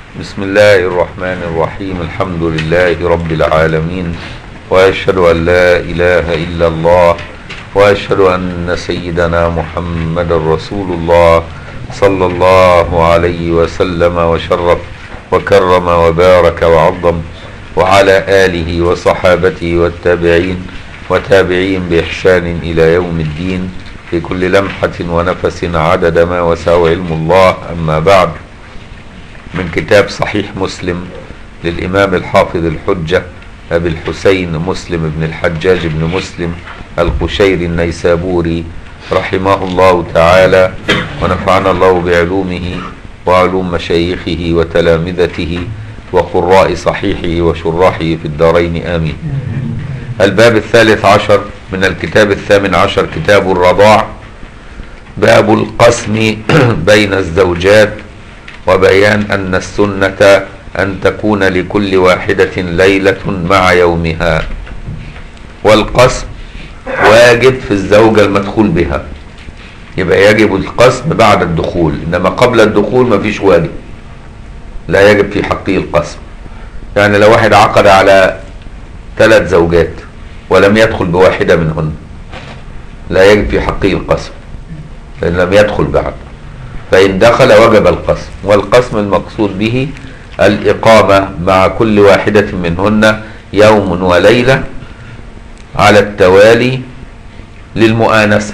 بسم الله الرحمن الرحيم الحمد لله رب العالمين واشهد ان لا اله الا الله واشهد ان سيدنا محمد رسول الله صلى الله عليه وسلم وشرف وكرم وبارك وعظم وعلى اله وصحابته والتابعين وتابعين باحسان الى يوم الدين في كل لمحه ونفس عدد ما وسع علم الله اما بعد من كتاب صحيح مسلم للإمام الحافظ الحجة أبي الحسين مسلم بن الحجاج بن مسلم القشيري النيسابوري رحمه الله تعالى ونفعنا الله بعلومه وعلوم مشايخه وتلامذته وقراء صحيحه وشراحه في الدارين آمين الباب الثالث عشر من الكتاب الثامن عشر كتاب الرضاع باب القسم بين الزوجات وبيان أن السنة أن تكون لكل واحدة ليلة مع يومها والقسم واجب في الزوجة المدخول بها يبقى يجب القسم بعد الدخول إنما قبل الدخول مفيش واجب لا يجب في حقه القسم يعني لو واحد عقد على ثلاث زوجات ولم يدخل بواحدة منهن لا يجب في حقه القسم لأن لم يدخل بعد فإن دخل وجب القسم والقسم المقصود به الإقامة مع كل واحدة منهن يوم وليلة على التوالي للمؤانسة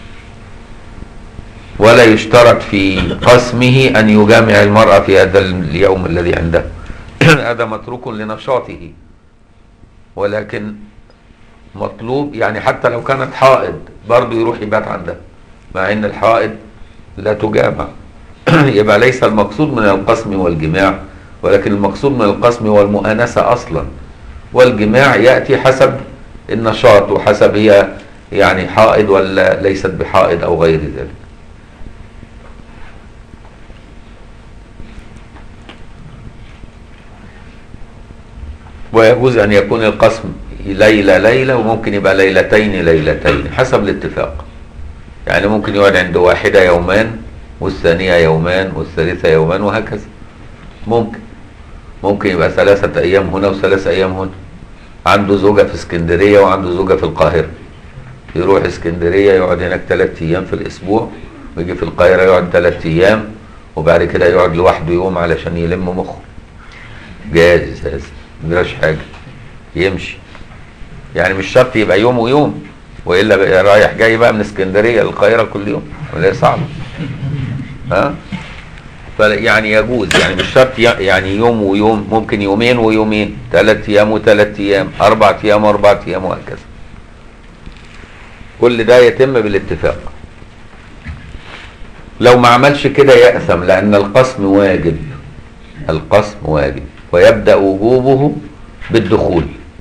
ولا يشترط في قسمه أن يجامع المرأة في هذا اليوم الذي عنده هذا متروك لنشاطه ولكن مطلوب يعني حتى لو كانت حائض برضه يروح يبات عندها مع ان الحائض لا تجامع يبقى ليس المقصود من القسم والجماع ولكن المقصود من القسم والمؤانسة أصلا والجماع يأتي حسب النشاط وحسب هي يعني حائض ولا ليست بحائض أو غير ذلك ويجوز أن يكون القسم ليلة ليلة وممكن يبقى ليلتين ليلتين حسب الاتفاق يعني ممكن يقعد عند واحدة يومان والثانية يومان والثالثة يومان وهكذا ممكن ممكن يبقى ثلاثة أيام هنا وثلاثة أيام هنا عنده زوجة في اسكندرية وعنده زوجة في القاهرة يروح اسكندرية يقعد هناك ثلاثة أيام في الأسبوع ويجي في القاهرة يقعد ثلاثة أيام وبعد كده يقعد لوحده يوم علشان يلم مخه جاهز هذا مجراش حاجة يمشي يعني مش شرط يبقى يوم ويوم والا بقى رايح جاي بقى من اسكندريه للقاهره كل يوم ولا صعب ها فيعني يجوز يعني مش شرط يعني يوم ويوم ممكن يومين ويومين ثلاث ايام وثلاث ايام اربع ايام واربع ايام وهكذا كل ده يتم بالاتفاق لو ما عملش كده يأثم لأن القسم واجب القسم واجب ويبدأ وجوبه بالدخول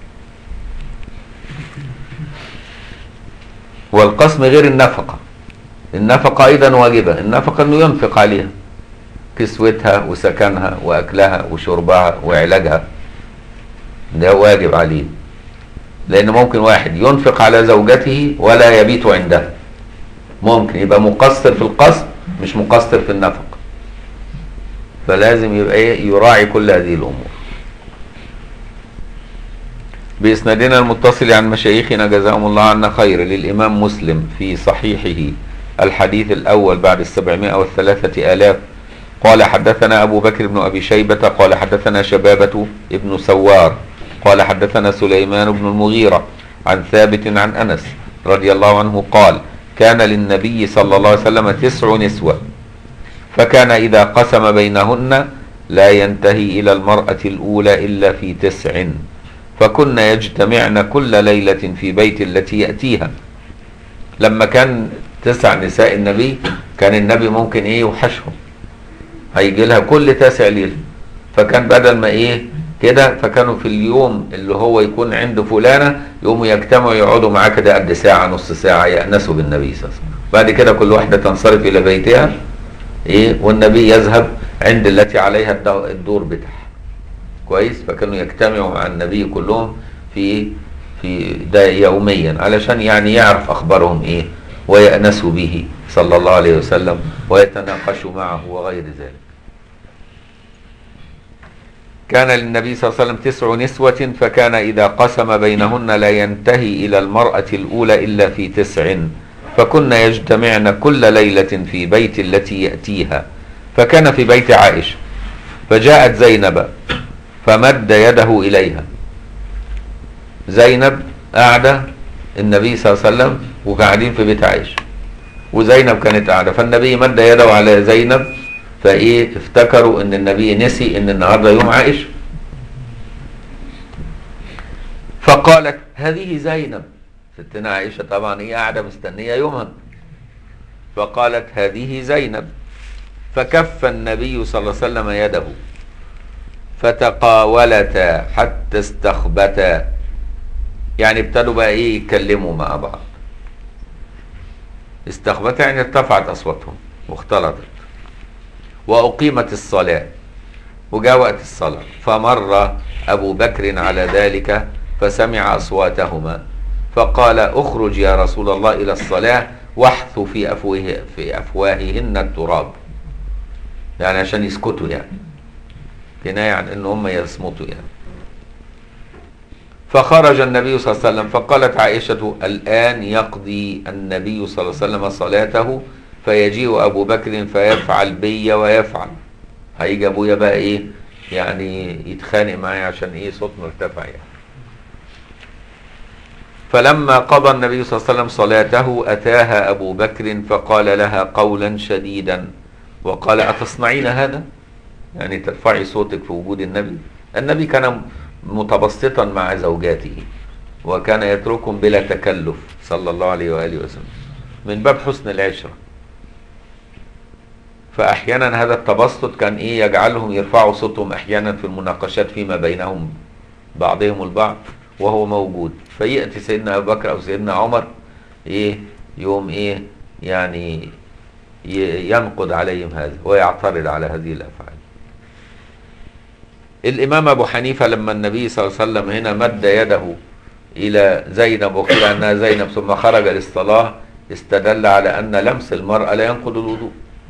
والقسم غير النفقة النفقة أيضا واجبة النفقة أنه ينفق عليها كسوتها وسكنها وأكلها وشربها وعلاجها ده واجب عليه لأن ممكن واحد ينفق على زوجته ولا يبيت عندها ممكن يبقى مقصر في القسم مش مقصر في النفقة فلازم يبقى إيه يراعي كل هذه الأمور بإسنادنا المتصل عن مشايخنا جزاهم الله عنا خير للإمام مسلم في صحيحه الحديث الأول بعد السبعمائة والثلاثة آلاف قال حدثنا أبو بكر بن أبي شيبة قال حدثنا شبابة ابن سوار قال حدثنا سليمان بن المغيرة عن ثابت عن أنس رضي الله عنه قال كان للنبي صلى الله عليه وسلم تسع نسوة فكان إذا قسم بينهن لا ينتهي إلى المرأة الأولى إلا في تسع فكن يجتمعن كل ليلة في بيت التي يأتيها لما كان تسع نساء النبي كان النبي ممكن ايه يوحشهم هيجي لها كل تاسع ليلة فكان بدل ما ايه كده فكانوا في اليوم اللي هو يكون عند فلانة يقوموا يجتمعوا يقعدوا معاه كده قد ساعة نص ساعة يأنسوا بالنبي صلى الله عليه وسلم بعد كده كل واحدة تنصرف إلى بيتها ايه والنبي يذهب عند التي عليها الدور بتاعها كويس فكانوا يجتمعوا مع النبي كلهم في في ده يوميا علشان يعني يعرف اخبارهم ايه ويأنسوا به صلى الله عليه وسلم ويتناقشوا معه وغير ذلك كان للنبي صلى الله عليه وسلم تسع نسوة فكان إذا قسم بينهن لا ينتهي إلى المرأة الأولى إلا في تسع فكن يجتمعن كل ليلة في بيت التي يأتيها فكان في بيت عائشة فجاءت زينب فمد يده إليها زينب قاعدة النبي صلى الله عليه وسلم وقاعدين في بيت عائشة وزينب كانت قاعدة فالنبي مد يده على زينب فايه افتكروا ان النبي نسي ان النهارده يوم عائشة فقالت هذه زينب ستنا عائشة طبعا هي قاعدة مستنية يومها فقالت هذه زينب فكف النبي صلى الله عليه وسلم يده فتقاولتا حتى استخبتا يعني ابتدوا بقى ايه يتكلموا مع بعض استخبتا يعني ارتفعت اصواتهم واختلطت واقيمت الصلاه وجاء وقت الصلاه فمر ابو بكر على ذلك فسمع اصواتهما فقال اخرج يا رسول الله الى الصلاه واحثوا في افواه في افواههن التراب يعني عشان يسكتوا يعني كنايه عن ان هم يصمتوا يعني فخرج النبي صلى الله عليه وسلم فقالت عائشة الآن يقضي النبي صلى الله عليه وسلم صلاته فيجيء أبو بكر فيفعل بي ويفعل هيجي أبويا بقى إيه يعني يتخانق معايا عشان إيه صوت مرتفع يعني فلما قضى النبي صلى الله عليه وسلم صلاته أتاها أبو بكر فقال لها قولا شديدا وقال أتصنعين هذا يعني ترفعي صوتك في وجود النبي النبي كان متبسطا مع زوجاته وكان يتركهم بلا تكلف صلى الله عليه وآله وسلم من باب حسن العشرة فأحيانا هذا التبسط كان إيه يجعلهم يرفعوا صوتهم أحيانا في المناقشات فيما بينهم بعضهم البعض وهو موجود فيأتي سيدنا أبو بكر أو سيدنا عمر إيه يوم إيه يعني ينقد عليهم هذا ويعترض على هذه الأفعال الإمام أبو حنيفة لما النبي صلى الله عليه وسلم هنا مد يده إلى زينب وقيل أنها زينب ثم خرج للصلاة استدل على أن لمس المرأة لا ينقض الوضوء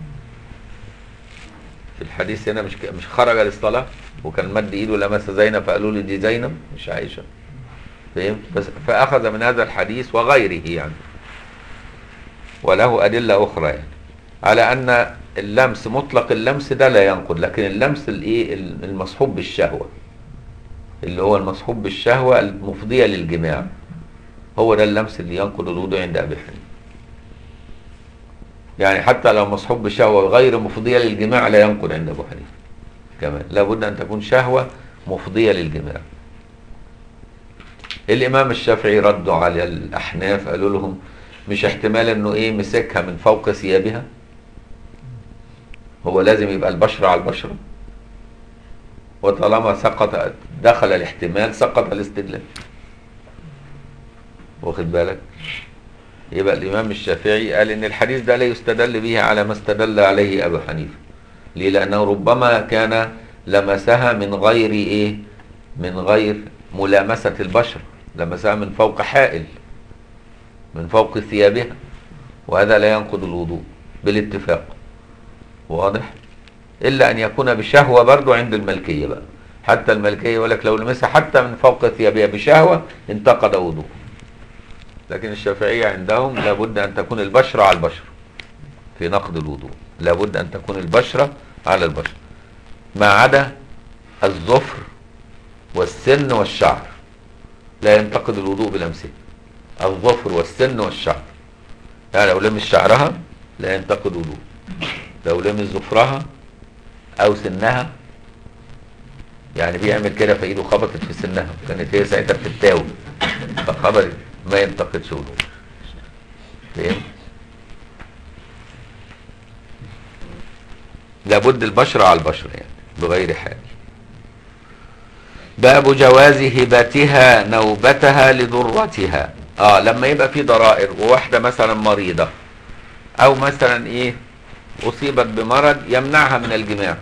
في الحديث هنا مش مش خرج للصلاة وكان مد إيده لمس زينب فقالوا لي دي زينب مش عائشة فهمت بس فأخذ من هذا الحديث وغيره يعني وله أدلة أخرى يعني على أن اللمس مطلق اللمس ده لا ينقض لكن اللمس الايه المصحوب بالشهوه اللي هو المصحوب بالشهوه المفضيه للجماع هو ده اللمس اللي ينقض الوضوء عند ابي حنيفه يعني حتى لو مصحوب بشهوه غير مفضيه للجماع لا ينقض عند ابو حنيفه كمان لابد ان تكون شهوه مفضيه للجماع الامام الشافعي ردوا على الاحناف قالوا لهم مش احتمال انه ايه مسكها من فوق ثيابها هو لازم يبقى البشرة على البشرة وطالما سقط دخل الاحتمال سقط الاستدلال واخد بالك يبقى الإمام الشافعي قال إن الحديث ده لا يستدل به على ما استدل عليه أبو حنيفة ليه لأنه ربما كان لمسها من غير إيه من غير ملامسة البشر لمسها من فوق حائل من فوق ثيابها وهذا لا ينقض الوضوء بالاتفاق واضح الا ان يكون بشهوه برضو عند الملكيه بقى حتى الملكيه يقول لك لو لمسها حتى من فوق ثيابها بشهوه انتقد وضوء لكن الشافعيه عندهم لابد ان تكون البشره على البشره في نقد الوضوء لابد ان تكون البشره على البشره ما عدا الظفر والسن والشعر لا ينتقد الوضوء بلمسه الظفر والسن والشعر يعني لو لمس شعرها لا ينتقد وضوء لو لمس ظفرها او سنها يعني بيعمل كده فايده خبطت في سنها كانت هي ساعتها بتتاوب فخبطت ما ينتقدش وضوء فاهم لابد البشرة على البشرة يعني بغير حال باب جواز هبتها نوبتها لضرتها اه لما يبقى في ضرائر وواحده مثلا مريضه او مثلا ايه اصيبت بمرض يمنعها من الجماع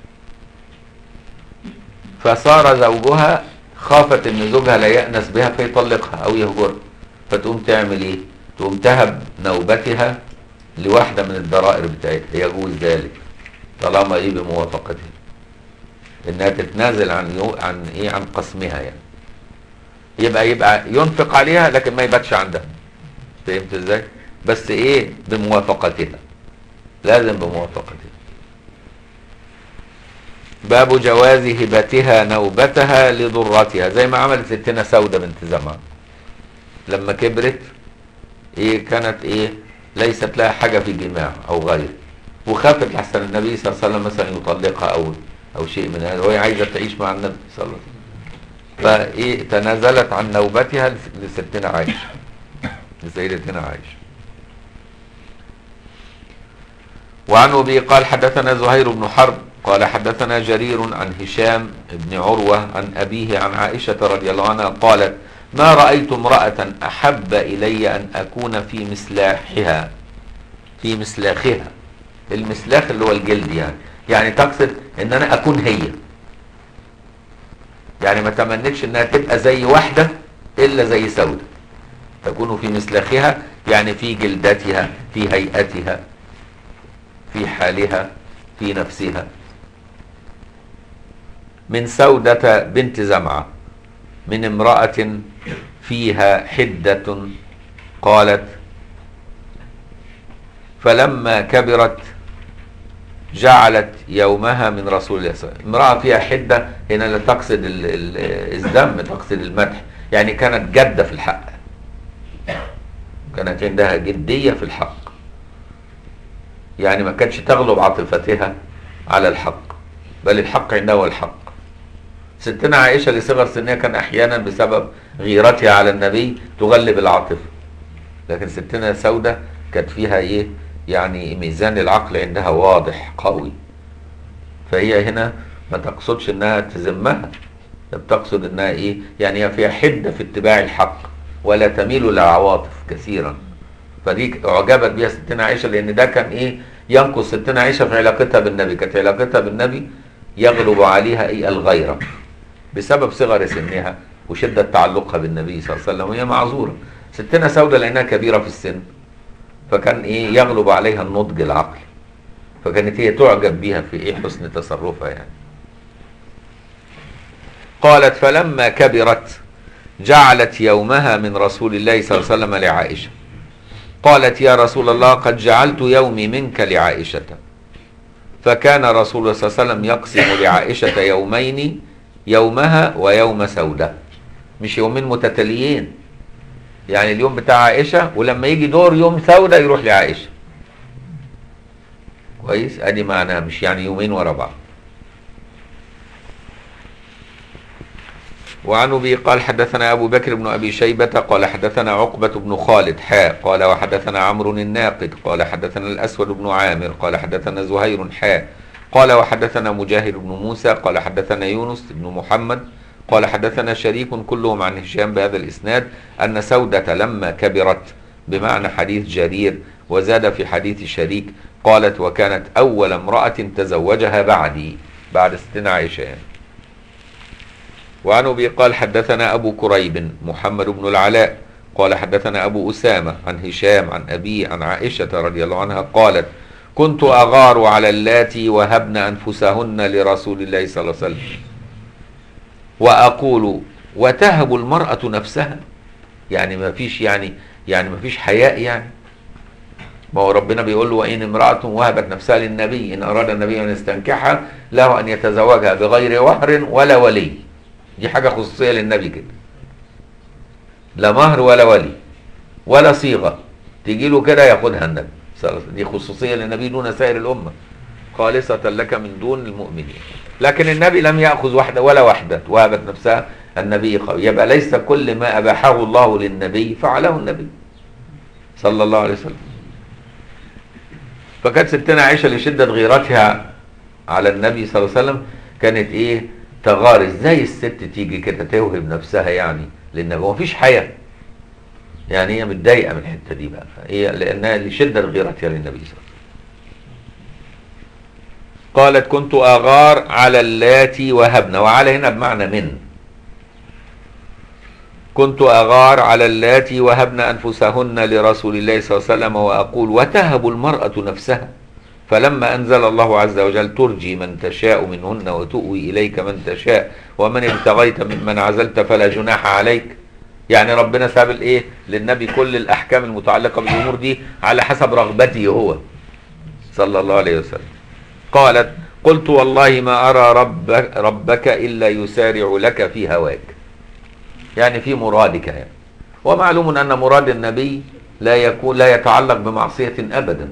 فصار زوجها خافت ان زوجها لا يأنس بها فيطلقها او يهجرها فتقوم تعمل ايه تقوم تهب نوبتها لواحدة من الضرائر بتاعتها يجوز ذلك طالما ايه بموافقتها انها تتنازل عن يو عن ايه عن قسمها يعني يبقى يبقى ينفق عليها لكن ما يباتش عندها فهمت ازاي بس ايه بموافقتها لازم بموافقتها باب جواز هبتها نوبتها لضرتها زي ما عملت ستنا سودة بنت زمان لما كبرت ايه كانت ايه ليست لها حاجة في جماع او غيره وخافت لحسن النبي صلى الله عليه وسلم مثلا يطلقها او او شيء من هذا وهي عايزة تعيش مع النبي صلى الله عليه وسلم فايه تنازلت عن نوبتها لستنا عائشة لسيدتنا عائشة وعن ابي قال حدثنا زهير بن حرب قال حدثنا جرير عن هشام بن عروة عن أبيه عن عائشة رضي الله عنها قالت ما رأيت امرأة أحب إلي أن أكون في مسلاحها في مسلاخها المسلاخ اللي هو الجلد يعني يعني تقصد ان انا اكون هي يعني ما تمنتش انها تبقى زي واحدة الا زي سودة تكون في مسلاخها يعني في جلدتها في هيئتها في حالها في نفسها من سودة بنت زمعة من امرأة فيها حدة قالت فلما كبرت جعلت يومها من رسول الله صلى الله عليه وسلم امرأة فيها حدة هنا لا تقصد ال- ال- الذم تقصد المدح يعني كانت جادة في الحق كانت عندها جدية في الحق يعني ما كانتش تغلب عاطفتها على الحق بل الحق عندها هو الحق ستنا عائشة لصغر سنها كان أحيانا بسبب غيرتها على النبي تغلب العاطفة لكن ستنا سودة كانت فيها إيه يعني ميزان العقل عندها واضح قوي فهي هنا ما تقصدش انها تذمها بتقصد انها ايه يعني هي فيها حده في اتباع الحق ولا تميل للعواطف كثيرا فدي اعجبت بها ستنا عائشه لان ده كان ايه ينقص ستنا عائشه في علاقتها بالنبي كانت علاقتها بالنبي يغلب عليها ايه الغيره بسبب صغر سنها وشده تعلقها بالنبي صلى الله عليه وسلم وهي معذوره ستنا سوده لانها كبيره في السن فكان ايه يغلب عليها النضج العقلي فكانت هي تعجب بها في ايه حسن تصرفها يعني قالت فلما كبرت جعلت يومها من رسول الله صلى الله عليه وسلم لعائشة قالت يا رسول الله قد جعلت يومي منك لعائشة فكان رسول الله صلى الله عليه وسلم يقسم لعائشة يومين يومها ويوم سودة مش يومين متتاليين يعني اليوم بتاع عائشة ولما يجي دور يوم سودة يروح لعائشة كويس ادي معناها مش يعني يومين ورا بعض وعن ابي قال حدثنا ابو بكر بن ابي شيبه قال حدثنا عقبه بن خالد حاء قال وحدثنا عمرو الناقد قال حدثنا الاسود بن عامر قال حدثنا زهير حاء قال وحدثنا مجاهد بن موسى قال حدثنا يونس بن محمد قال حدثنا شريك كلهم عن هشام بهذا الاسناد ان سوده لما كبرت بمعنى حديث جرير وزاد في حديث شريك قالت وكانت اول امراه تزوجها بعدي بعد ستنا عائشه يعني. وعن ابي قال حدثنا ابو كريب محمد بن العلاء قال حدثنا ابو اسامه عن هشام عن ابي عن عائشه رضي الله عنها قالت كنت اغار على اللاتي وهبن انفسهن لرسول الله صلى الله عليه وسلم واقول وتهب المراه نفسها يعني ما فيش يعني يعني ما فيش حياء يعني ما هو ربنا بيقول له وان امراه وهبت نفسها للنبي ان اراد النبي ان يستنكحها له ان يتزوجها بغير وهر ولا ولي دي حاجة خصوصية للنبي كده لا مهر ولا ولي ولا صيغة تيجي له كده ياخدها النبي صلى الله عليه وسلم. دي خصوصية للنبي دون سائر الأمة خالصة لك من دون المؤمنين لكن النبي لم يأخذ واحدة ولا واحدة وهبت نفسها النبي قوي يبقى ليس كل ما أباحه الله للنبي فعله النبي صلى الله عليه وسلم فكانت ستنا عائشة لشدة غيرتها على النبي صلى الله عليه وسلم كانت ايه تغار ازاي الست تيجي كده توهب نفسها يعني لان هو مفيش حياه يعني هي متضايقه من الحته دي بقى هي لانها لشده غيرتها للنبي صلى الله عليه وسلم قالت كنت اغار على اللاتي وهبن وعلى هنا بمعنى من كنت اغار على اللاتي وهبن انفسهن لرسول الله صلى الله عليه وسلم واقول وتهب المراه نفسها فلما أنزل الله عز وجل ترجي من تشاء منهن وتؤوي إليك من تشاء ومن ابتغيت ممن عزلت فلا جناح عليك يعني ربنا ساب الايه للنبي كل الاحكام المتعلقه بالامور دي على حسب رغبته هو صلى الله عليه وسلم قالت قلت والله ما ارى ربك, ربك الا يسارع لك في هواك يعني في مرادك يعني ومعلوم ان مراد النبي لا يكون لا يتعلق بمعصيه ابدا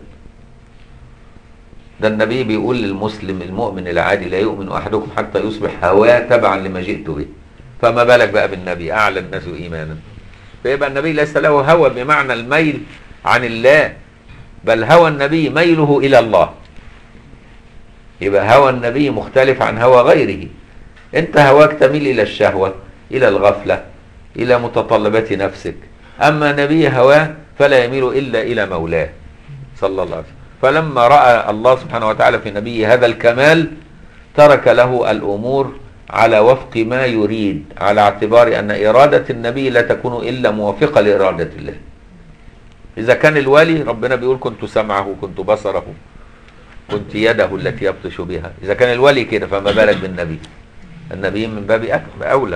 ده النبي بيقول للمسلم المؤمن العادي لا يؤمن احدكم حتى يصبح هواه تبعا لما جئت به فما بالك بقى بالنبي اعلى الناس ايمانا فيبقى النبي ليس له هوى بمعنى الميل عن الله بل هوى النبي ميله الى الله يبقى هوى النبي مختلف عن هوى غيره انت هواك تميل الى الشهوه الى الغفله الى متطلبات نفسك اما نبي هواه فلا يميل الا الى مولاه صلى الله عليه وسلم فلما راى الله سبحانه وتعالى في نبيه هذا الكمال ترك له الامور على وفق ما يريد على اعتبار ان اراده النبي لا تكون الا موافقه لاراده الله اذا كان الولي ربنا بيقول كنت سمعه كنت بصره كنت يده التي يبطش بها اذا كان الولي كده فما بالك بالنبي النبي من باب اولى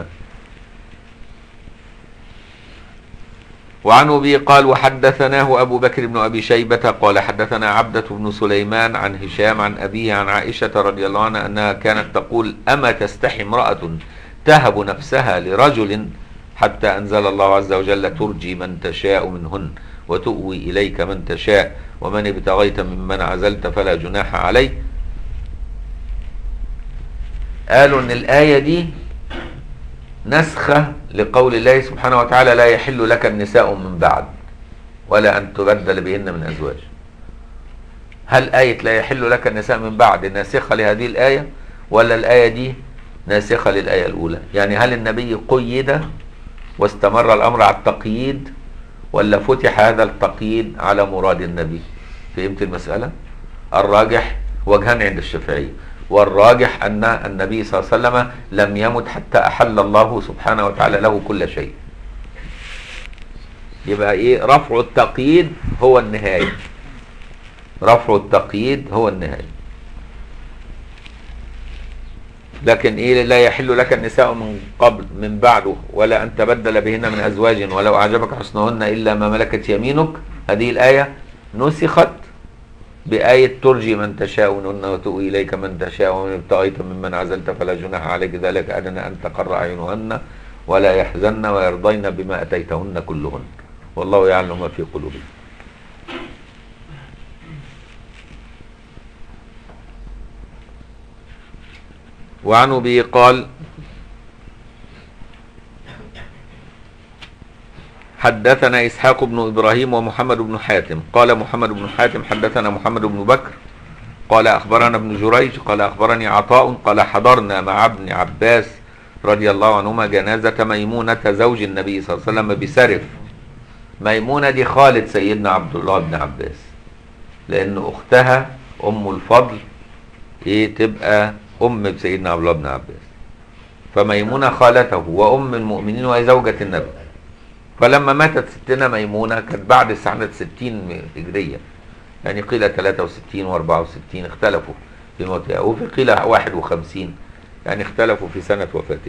وعن ابي قال وحدثناه ابو بكر بن ابي شيبه قال حدثنا عبده بن سليمان عن هشام عن ابيه عن عائشه رضي الله عنها انها كانت تقول اما تستحي امراه تهب نفسها لرجل حتى انزل الله عز وجل ترجي من تشاء منهن وتؤوي اليك من تشاء ومن ابتغيت ممن عزلت فلا جناح عليه قالوا ان الايه دي نسخة لقول الله سبحانه وتعالى لا يحل لك النساء من بعد ولا أن تبدل بهن من أزواج هل آية لا يحل لك النساء من بعد ناسخة لهذه الآية ولا الآية دي ناسخة للآية الأولى يعني هل النبي قيد واستمر الأمر على التقييد ولا فتح هذا التقييد على مراد النبي فهمت المسألة الراجح وجهان عند الشافعية والراجح أن النبي صلى الله عليه وسلم لم يمت حتى أحل الله سبحانه وتعالى له كل شيء يبقى إيه رفع التقييد هو النهاية رفع التقييد هو النهاية لكن إيه لا يحل لك النساء من قبل من بعده ولا أن تبدل بهن من أزواج ولو أعجبك حسنهن إلا ما ملكت يمينك هذه الآية نسخت بآية ترجي من تشاء منهن وتؤوي إليك من تشاء ومن ابتغيت ممن عزلت فلا جناح عليك ذلك أدنى أن تقر أعينهن ولا يحزن ويرضين بما أتيتهن كلهن والله يعلم ما في قلوبهم وعن أبي قال حدثنا إسحاق بن إبراهيم ومحمد بن حاتم قال محمد بن حاتم حدثنا محمد بن بكر قال أخبرنا ابن جريج قال أخبرني عطاء قال حضرنا مع ابن عباس رضي الله عنهما جنازة ميمونة زوج النبي صلى الله عليه وسلم بسرف ميمونة دي خالد سيدنا عبد الله بن عباس لأن أختها أم الفضل إيه تبقى أم سيدنا عبد الله بن عباس فميمونة خالته وأم المؤمنين وهي زوجة النبي فلما ماتت ستنا ميمونة كانت بعد سنة 60 هجرية يعني قيل 63 و64 اختلفوا في موتها وفي قيل 51 يعني اختلفوا في سنة وفاتها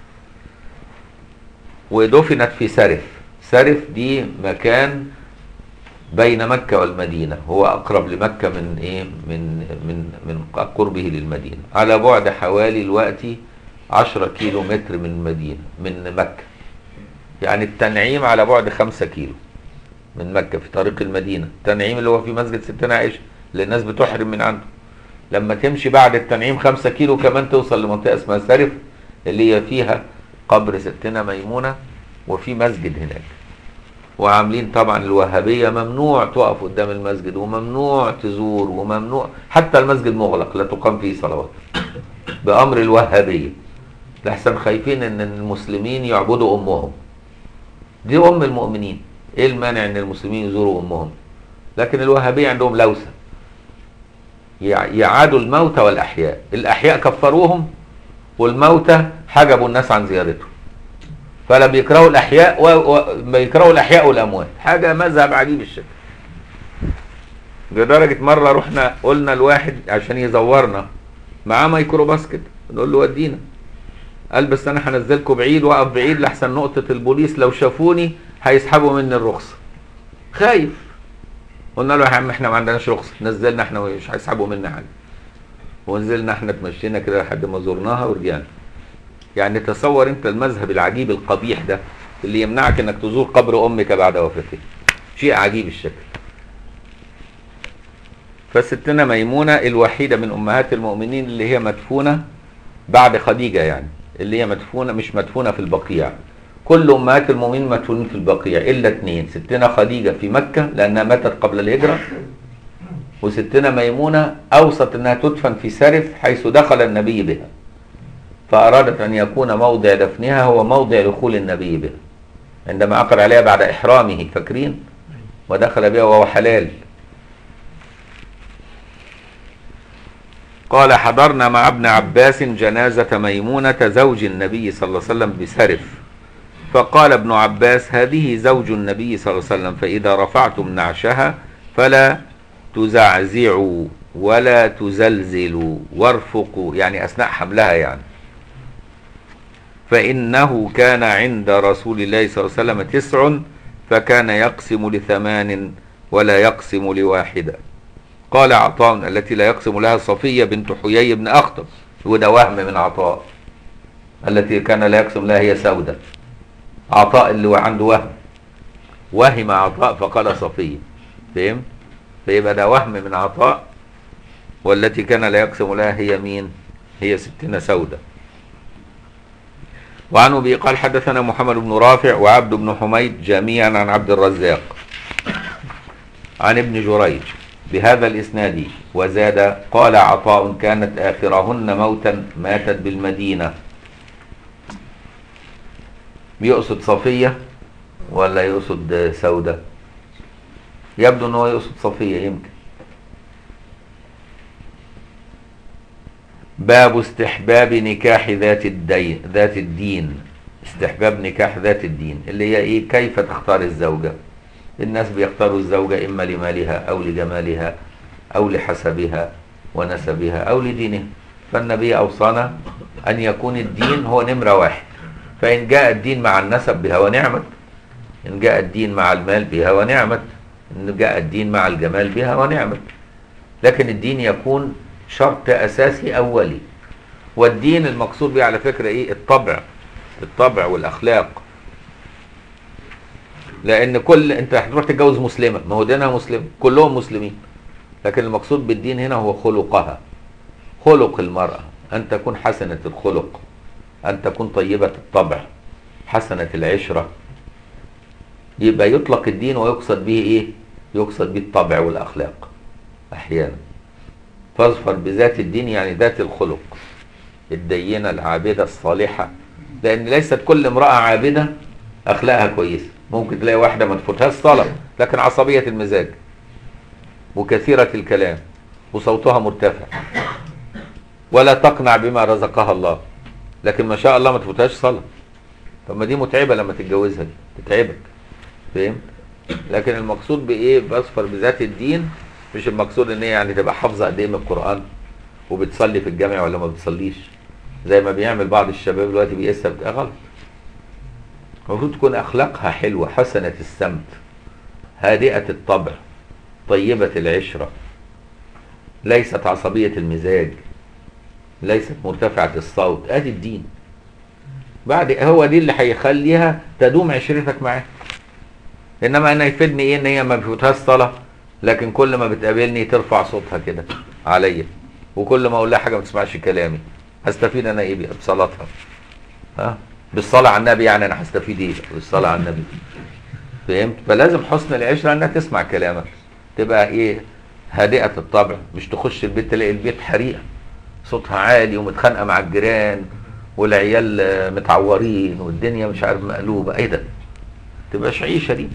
ودفنت في سرف سرف دي مكان بين مكة والمدينة هو أقرب لمكة من إيه من من من قربه للمدينة على بعد حوالي الوقت 10 كيلو متر من المدينة من مكة يعني التنعيم على بعد خمسة كيلو من مكة في طريق المدينة التنعيم اللي هو في مسجد ستنا عائشة اللي الناس بتحرم من عنده لما تمشي بعد التنعيم خمسة كيلو كمان توصل لمنطقة اسمها سرف اللي هي فيها قبر ستنا ميمونة وفي مسجد هناك وعاملين طبعا الوهابية ممنوع تقف قدام المسجد وممنوع تزور وممنوع حتى المسجد مغلق لا تقام فيه صلوات بأمر الوهابية لحسن خايفين ان المسلمين يعبدوا امهم دي ام المؤمنين ايه المانع ان المسلمين يزوروا امهم لكن الوهابيه عندهم لوسه يعادوا الموتى والاحياء الاحياء كفروهم والموتى حجبوا الناس عن زيارتهم فلا بيكرهوا الاحياء وبيكرهوا الاحياء والاموات حاجه مذهب عجيب الشكل لدرجة مرة رحنا قلنا الواحد عشان يزورنا معاه ميكروباص كده نقول له ودينا قال بس انا هنزلكم بعيد واقف بعيد لحسن نقطة البوليس لو شافوني هيسحبوا مني الرخصة خايف قلنا له يا عم احنا ما عندناش رخصة نزلنا احنا مش هيسحبوا منا حاجة ونزلنا احنا اتمشينا كده لحد ما زرناها ورجعنا يعني تصور انت المذهب العجيب القبيح ده اللي يمنعك انك تزور قبر امك بعد وفاتها شيء عجيب الشكل فستنا ميمونة الوحيدة من أمهات المؤمنين اللي هي مدفونة بعد خديجة يعني اللي هي مدفونة مش مدفونة في البقيع كل أمهات المؤمنين مدفونين في البقيع إلا اثنين ستنا خديجة في مكة لأنها ماتت قبل الهجرة وستنا ميمونة أوصت أنها تدفن في سرف حيث دخل النبي بها فأرادت أن يكون موضع دفنها هو موضع دخول النبي بها عندما عقد عليها بعد إحرامه فاكرين ودخل بها وهو حلال قال حضرنا مع ابن عباس جنازة ميمونة زوج النبي صلى الله عليه وسلم بسرف فقال ابن عباس هذه زوج النبي صلى الله عليه وسلم فإذا رفعتم نعشها فلا تزعزعوا ولا تزلزلوا وارفقوا يعني أثناء حملها يعني فإنه كان عند رسول الله صلى الله عليه وسلم تسع فكان يقسم لثمان ولا يقسم لواحدة قال عطاء التي لا يقسم لها صفية بنت حيي بن أخطب وده وهم من عطاء التي كان لا يقسم لها هي سودة عطاء اللي هو عنده وهم وهم عطاء فقال صفية فهم فيبقى ده وهم من عطاء والتي كان لا يقسم لها هي مين هي ستنا سودة وعن ابي قال حدثنا محمد بن رافع وعبد بن حميد جميعا عن عبد الرزاق عن ابن جريج بهذا الاسناد وزاد قال عطاء كانت اخرهن موتا ماتت بالمدينه بيقصد صفيه ولا يقصد سوده يبدو ان هو يقصد صفيه يمكن باب استحباب نكاح ذات الدين ذات الدين استحباب نكاح ذات الدين اللي هي ايه كيف تختار الزوجة الناس بيختاروا الزوجة اما لمالها او لجمالها او لحسبها ونسبها او لدينها فالنبي اوصانا ان يكون الدين هو نمرة واحد فان جاء الدين مع النسب بها ونعمت ان جاء الدين مع المال بها ونعمت ان جاء الدين مع الجمال بها ونعمت لكن الدين يكون شرط اساسي اولي والدين المقصود به على فكره ايه الطبع الطبع والاخلاق لان كل انت هتروح تتجوز مسلمه ما هو دينها مسلم كلهم مسلمين لكن المقصود بالدين هنا هو خلقها خلق المراه ان تكون حسنه الخلق ان تكون طيبه الطبع حسنه العشره يبقى يطلق الدين ويقصد به ايه يقصد به الطبع والاخلاق احيانا فاظفر بذات الدين يعني ذات الخلق الدينة العابدة الصالحة لأن ليست كل امرأة عابدة أخلاقها كويسة ممكن تلاقي واحدة ما تفوتهاش صلاة لكن عصبية المزاج وكثيرة الكلام وصوتها مرتفع ولا تقنع بما رزقها الله لكن ما شاء الله ما تفوتهاش صلاة طب ما دي متعبة لما تتجوزها دي تتعبك فهمت لكن المقصود بإيه بأصفر بذات الدين مش المقصود ان هي يعني تبقى حافظه قد ايه من القران وبتصلي في الجامع ولا ما بتصليش زي ما بيعمل بعض الشباب دلوقتي بيقيسها بتبقى غلط المفروض تكون اخلاقها حلوه حسنه السمت هادئه الطبع طيبه العشره ليست عصبيه المزاج ليست مرتفعه الصوت ادي الدين بعد هو دي اللي هيخليها تدوم عشرتك معاه انما انا يفيدني ايه ان هي ما بيفوتهاش صلاه لكن كل ما بتقابلني ترفع صوتها كده عليا وكل ما اقول لها حاجه ما تسمعش كلامي هستفيد انا ايه بصلاتها ها بالصلاه على النبي يعني انا هستفيد ايه بالصلاه على النبي فهمت فلازم حسن العشره انها تسمع كلامك تبقى ايه هادئه الطبع مش تخش البيت تلاقي البيت حريقه صوتها عالي ومتخانقه مع الجيران والعيال متعورين والدنيا مش عارف مقلوبه ايه ده تبقاش عيشه دي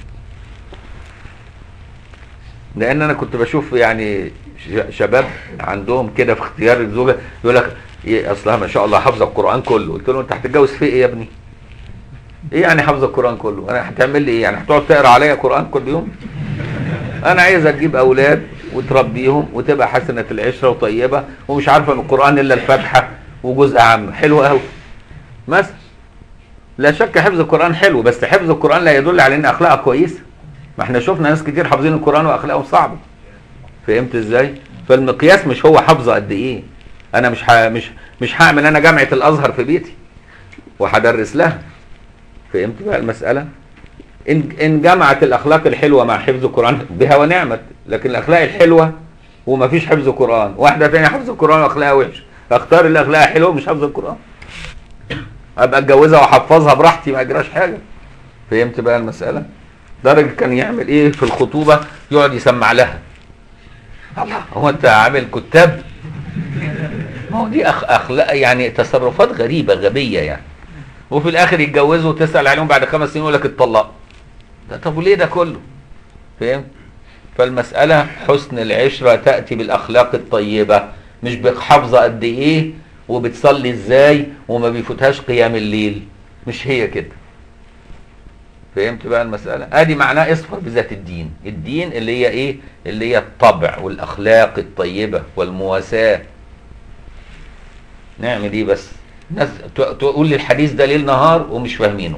لان انا كنت بشوف يعني شباب عندهم كده في اختيار الزوجه يقول لك إيه اصلها ما شاء الله حافظه القران كله قلت له انت هتتجوز في ايه يا ابني ايه يعني حافظه القران كله انا هتعمل لي ايه يعني هتقعد تقرا عليا قران كل يوم انا عايز اجيب اولاد وتربيهم وتبقى حسنة العشرة وطيبة ومش عارفة من القرآن إلا الفاتحة وجزء عام حلو قوي مثلا لا شك حفظ القرآن حلو بس حفظ القرآن لا يدل على إن أخلاقها كويسة ما احنا شفنا ناس كتير حافظين القرآن وأخلاقهم صعبة فهمت إزاي؟ فالمقياس مش هو حافظه قد إيه أنا مش ح... مش مش هعمل أنا جامعة الأزهر في بيتي وهدرس لها فهمت بقى المسألة؟ إن إن جمعت الأخلاق الحلوة مع حفظ القرآن بها ونعمت لكن الأخلاق الحلوة وما فيش حفظ قرآن واحدة تانية حفظ القرآن وأخلاقها وحش أختار اللي أخلاقها حلوة ومش حفظ القرآن أبقى أتجوزها وأحفظها براحتي ما أجراش حاجة فهمت بقى المسألة؟ درجة كان يعمل إيه في الخطوبة يقعد يسمع لها الله هو أنت عامل كتاب؟ ما هو دي أخ أخلاق يعني تصرفات غريبة غبية يعني وفي الآخر يتجوزوا وتسأل عليهم بعد خمس سنين يقول لك اتطلقوا ده طب وليه ده كله؟ فهمت؟ فالمسألة حسن العشرة تأتي بالأخلاق الطيبة مش بحافظة قد إيه وبتصلي إزاي وما بيفوتهاش قيام الليل مش هي كده فهمت بقى المسألة ادي معناه اصفر بذات الدين الدين اللي هي ايه اللي هي الطبع والاخلاق الطيبة والمواساة نعمل ايه بس ناس تقول لي الحديث ده ليل نهار ومش فاهمينه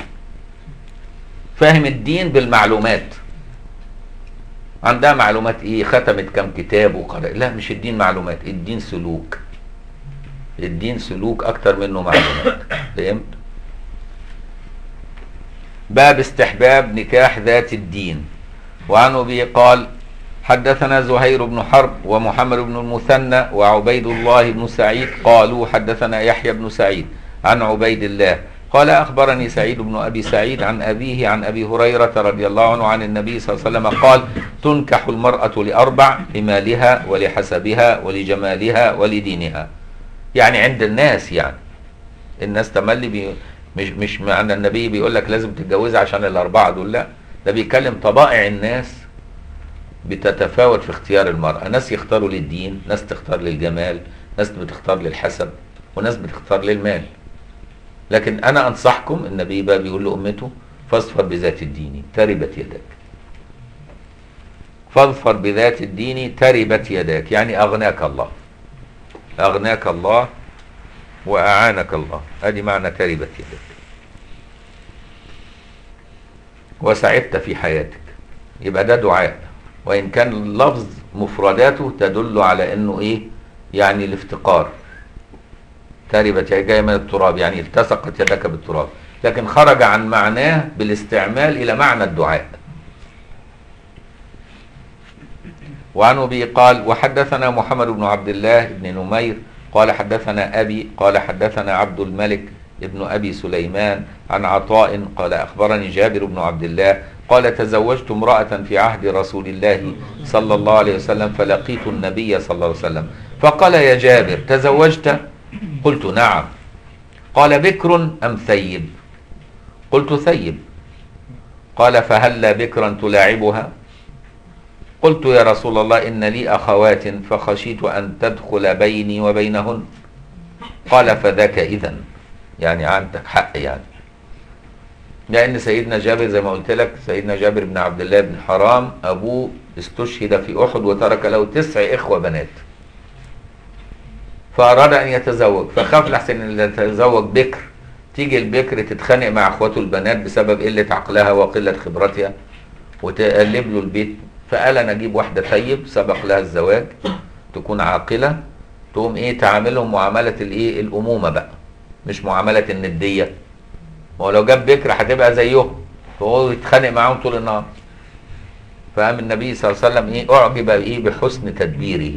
فاهم الدين بالمعلومات عندها معلومات ايه ختمت كم كتاب وقرأ لا مش الدين معلومات الدين سلوك الدين سلوك اكتر منه معلومات فهمت باب استحباب نكاح ذات الدين وعن ابي قال حدثنا زهير بن حرب ومحمد بن المثنى وعبيد الله بن سعيد قالوا حدثنا يحيى بن سعيد عن عبيد الله قال أخبرني سعيد بن أبي سعيد عن أبيه عن أبي هريرة رضي الله عنه عن النبي صلى الله عليه وسلم قال تنكح المرأة لأربع لمالها ولحسبها ولجمالها ولدينها يعني عند الناس يعني الناس تملي بي مش مش معنى النبي بيقول لك لازم تتجوزها عشان الأربعة دول لا ده بيتكلم طبائع الناس بتتفاوت في اختيار المرأة ناس يختاروا للدين ناس تختار للجمال ناس بتختار للحسب وناس بتختار للمال لكن انا انصحكم النبي بقى بيقول لامته فاظفر بذات الدين تربت يدك فاظفر بذات الدين تربت يداك يعني اغناك الله اغناك الله واعانك الله ادي معنى تربت يدك وسعدت في حياتك يبقى ده دعاء وان كان اللفظ مفرداته تدل على انه ايه يعني الافتقار تربت يعني جايه من التراب يعني التصقت يدك بالتراب لكن خرج عن معناه بالاستعمال الى معنى الدعاء وعن ابي قال وحدثنا محمد بن عبد الله بن نمير قال حدثنا ابي قال حدثنا عبد الملك ابن ابي سليمان عن عطاء قال اخبرني جابر بن عبد الله قال تزوجت امراه في عهد رسول الله صلى الله عليه وسلم فلقيت النبي صلى الله عليه وسلم فقال يا جابر تزوجت قلت نعم قال بكر أم ثيب قلت ثيب قال فهل بكرا تلاعبها قلت يا رسول الله إن لي أخوات فخشيت أن تدخل بيني وبينهن قال فذاك إذا يعني عندك حق يعني لأن سيدنا جابر زي ما قلت لك سيدنا جابر بن عبد الله بن حرام أبوه استشهد في أحد وترك له تسع إخوة بنات فأراد أن يتزوج فخاف لحسن أن يتزوج بكر تيجي البكر تتخانق مع اخواته البنات بسبب قلة عقلها وقلة خبرتها وتقلب له البيت فقال أنا أجيب واحدة طيب سبق لها الزواج تكون عاقلة تقوم إيه تعاملهم معاملة الإيه الأمومة بقى مش معاملة الندية ما هو لو جاب بكر هتبقى زيهم فهو يتخانق معاهم طول النهار فقام النبي صلى الله عليه وسلم إيه أعجب إيه بحسن تدبيره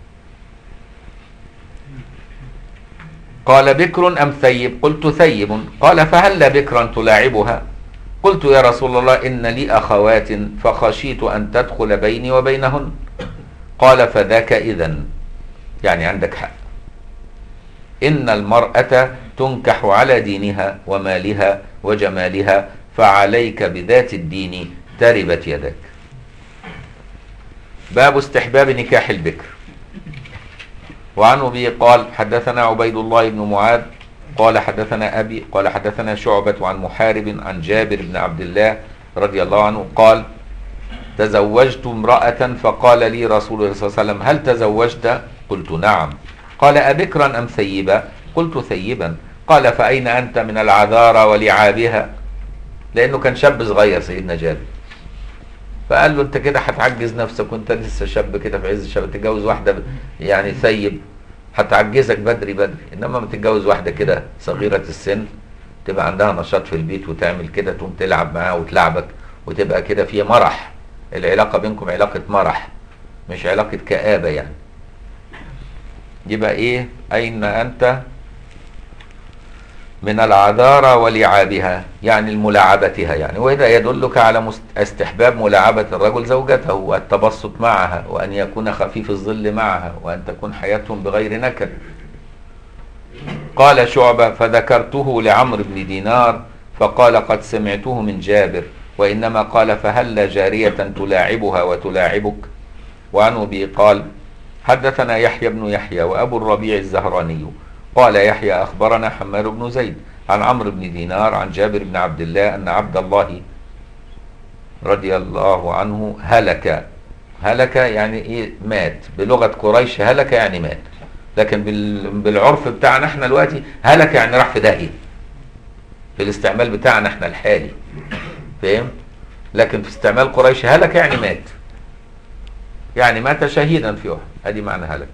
قال بكر أم ثيب قلت ثيب قال فهل بكرا تلاعبها قلت يا رسول الله إن لي أخوات فخشيت أن تدخل بيني وبينهن قال فذاك إذا يعني عندك حق إن المرأة تنكح على دينها ومالها وجمالها فعليك بذات الدين تربت يدك باب استحباب نكاح البكر وعن ابي قال حدثنا عبيد الله بن معاذ قال حدثنا ابي قال حدثنا شعبة عن محارب عن جابر بن عبد الله رضي الله عنه قال تزوجت امرأة فقال لي رسول الله صلى الله عليه وسلم هل تزوجت قلت نعم قال أبكرا أم ثيبا قلت ثيبا قال فأين أنت من العذارى ولعابها لأنه كان شاب صغير سيدنا جابر فقال له انت كده هتعجز نفسك وانت لسه شاب كده في عز الشباب تتجوز واحده يعني ثيب هتعجزك بدري بدري انما ما تتجوز واحده كده صغيره السن تبقى عندها نشاط في البيت وتعمل كده تقوم تلعب معاها وتلعبك وتبقى كده في مرح العلاقه بينكم علاقه مرح مش علاقه كآبه يعني يبقى ايه اين انت من العذارى ولعابها يعني الملاعبتها يعني وهذا يدلك على مست- استحباب ملاعبة الرجل زوجته والتبسط معها وأن يكون خفيف الظل معها وأن تكون حياتهم بغير نكد قال شعبة فذكرته لعمرو بن دينار فقال قد سمعته من جابر وإنما قال فهل جارية تلاعبها وتلاعبك وعن أبي قال حدثنا يحيى بن يحيى وأبو الربيع الزهراني قال يحيى أخبرنا حمار بن زيد عن عمرو بن دينار عن جابر بن عبد الله أن عبد الله رضي الله عنه هلك هلك يعني إيه مات بلغة قريش هلك يعني مات لكن بال- بالعرف بتاعنا احنا دلوقتي هلك يعني راح في داهية في الاستعمال بتاعنا احنا الحالي فاهم لكن في استعمال قريش هلك يعني مات يعني مات شهيدا في احد ادي معنى هلك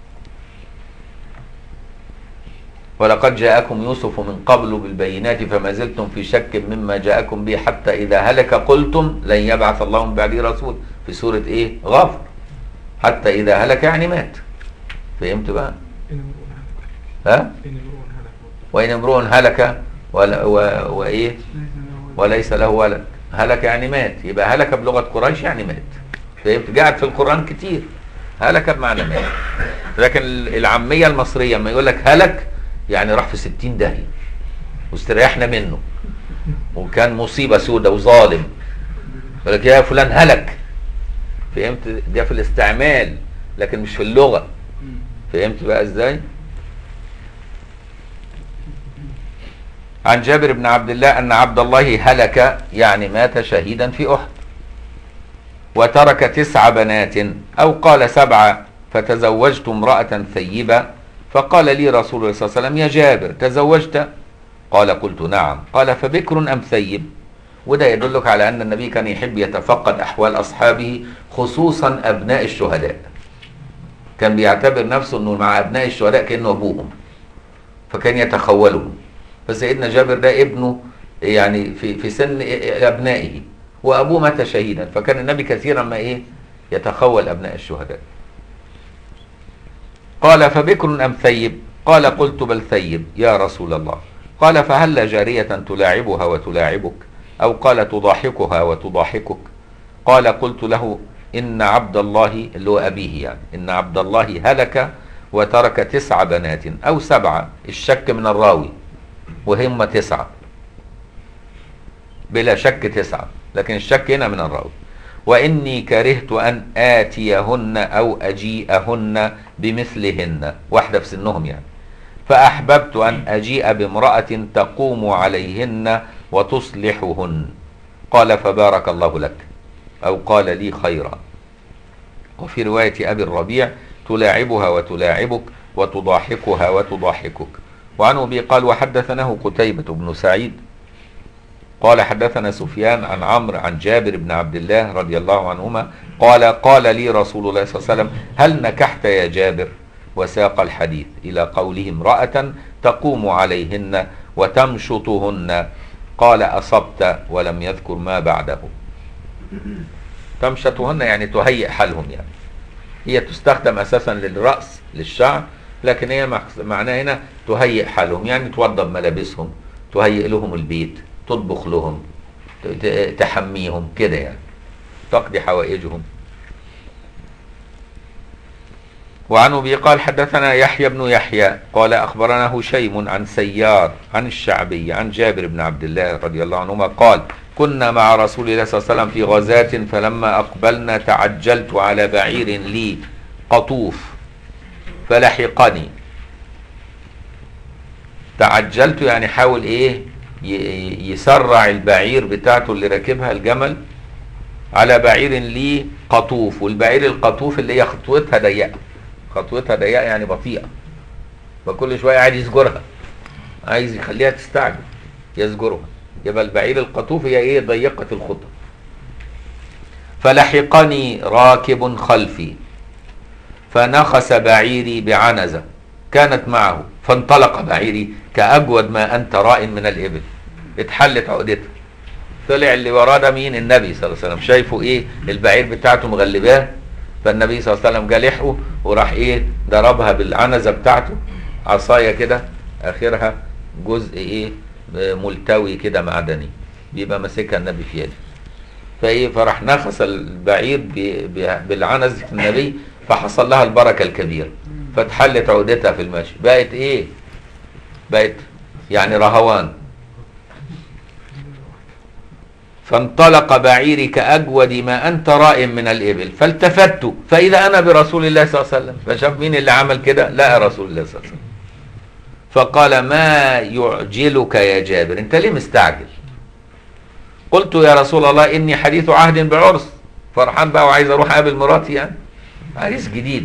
ولقد جاءكم يوسف من قبل بالبينات فما زلتم في شك مما جاءكم به حتى إذا هلك قلتم لن يبعث الله من بعده رسول في سورة إيه غافر حتى إذا هلك يعني مات فهمت بقى إن امرؤ هلك ها إن امرؤ هلك وإن امرؤ هلك ولا و... وإيه ليس له ولد. وليس له ولد هلك يعني مات يبقى هلك بلغة قريش يعني مات فهمت قاعد في القرآن كتير هلك بمعنى مات لكن العامية المصرية لما يقول لك هلك يعني راح في ستين داهية واستريحنا منه وكان مصيبة سودة وظالم يقول لك يا فلان هلك فهمت ده في الاستعمال لكن مش في اللغة فهمت بقى ازاي عن جابر بن عبد الله ان عبد الله هلك يعني مات شهيدا في احد وترك تسع بنات او قال سبعه فتزوجت امراه ثيبه فقال لي رسول الله صلى الله عليه وسلم يا جابر تزوجت قال قلت نعم قال فبكر ام ثيب وده يدلك على ان النبي كان يحب يتفقد احوال اصحابه خصوصا ابناء الشهداء كان بيعتبر نفسه انه مع ابناء الشهداء كانه ابوهم فكان يتخولهم فسيدنا جابر ده ابنه يعني في في سن ابنائه وابوه مات شهيدا فكان النبي كثيرا ما ايه يتخول ابناء الشهداء قال فبكر ام ثيب قال قلت بل ثيب يا رسول الله قال فهل جارية تلاعبها وتلاعبك او قال تضاحكها وتضاحكك قال قلت له ان عبد الله اللي هو ابيه يعني ان عبد الله هلك وترك تسع بنات او سبعه الشك من الراوي وهم تسعه بلا شك تسعه لكن الشك هنا من الراوي واني كرهت ان اتيهن او اجيئهن بمثلهن واحده في سنهم يعني فاحببت ان اجيء بامراه تقوم عليهن وتصلحهن قال فبارك الله لك أو قال لي خيرا وفي رواية أبي الربيع تلاعبها وتلاعبك وتضاحكها وتضاحكك وعن أبي قال وحدثناه قتيبة بن سعيد قال حدثنا سفيان عن عمرو عن جابر بن عبد الله رضي الله عنهما قال قال لي رسول الله صلى الله عليه وسلم هل نكحت يا جابر وساق الحديث إلى قوله امرأة تقوم عليهن وتمشطهن قال أصبت ولم يذكر ما بعده تمشطهن يعني تهيئ حالهم يعني هي تستخدم اساسا للراس للشعر لكن هي معناها هنا تهيئ حالهم يعني توضب ملابسهم تهيئ لهم البيت تطبخ لهم تحميهم كده يعني تقضي حوائجهم وعن ابي قال حدثنا يحيى بن يحيى قال اخبرنا هشيم عن سيار عن الشعبي عن جابر بن عبد الله رضي الله عنهما قال كنا مع رسول الله صلى الله عليه وسلم في غزاة فلما أقبلنا تعجلت على بعير لي قطوف فلحقني تعجلت يعني حاول ايه يسرع البعير بتاعته اللي راكبها الجمل على بعير لي قطوف والبعير القطوف اللي هي خطوتها ضيقه خطوتها ضيقه يعني بطيئه فكل شويه عايز يسجرها عايز يخليها تستعجل يسجرها يبقى البعير القطوف هي ايه ضيقه الخطى فلحقني راكب خلفي فنخس بعيري بعنزه كانت معه فانطلق بعيري كأجود ما أنت راء من الإبل اتحلت عقدتها طلع اللي وراه ده مين النبي صلى الله عليه وسلم شايفه ايه البعير بتاعته مغلباه فالنبي صلى الله عليه وسلم جه لحقه وراح ايه ضربها بالعنزه بتاعته عصايه كده اخرها جزء ايه ملتوي كده معدني بيبقى ماسكها النبي في يده فايه فراح نخس البعير ب- ب- بالعنزه النبي فحصل لها البركه الكبيره فاتحلت عقدتها في المشي بقت ايه بقت يعني رهوان فانطلق بعيري كأجود ما أنت راء من الإبل فالتفت فإذا أنا برسول الله صلى الله عليه وسلم فشاف مين اللي عمل كده لقى رسول الله صلى الله عليه وسلم فقال ما يعجلك يا جابر أنت ليه مستعجل قلت يا رسول الله إني حديث عهد بعرس فرحان بقى وعايز أروح أقابل مراتي يعني عريس جديد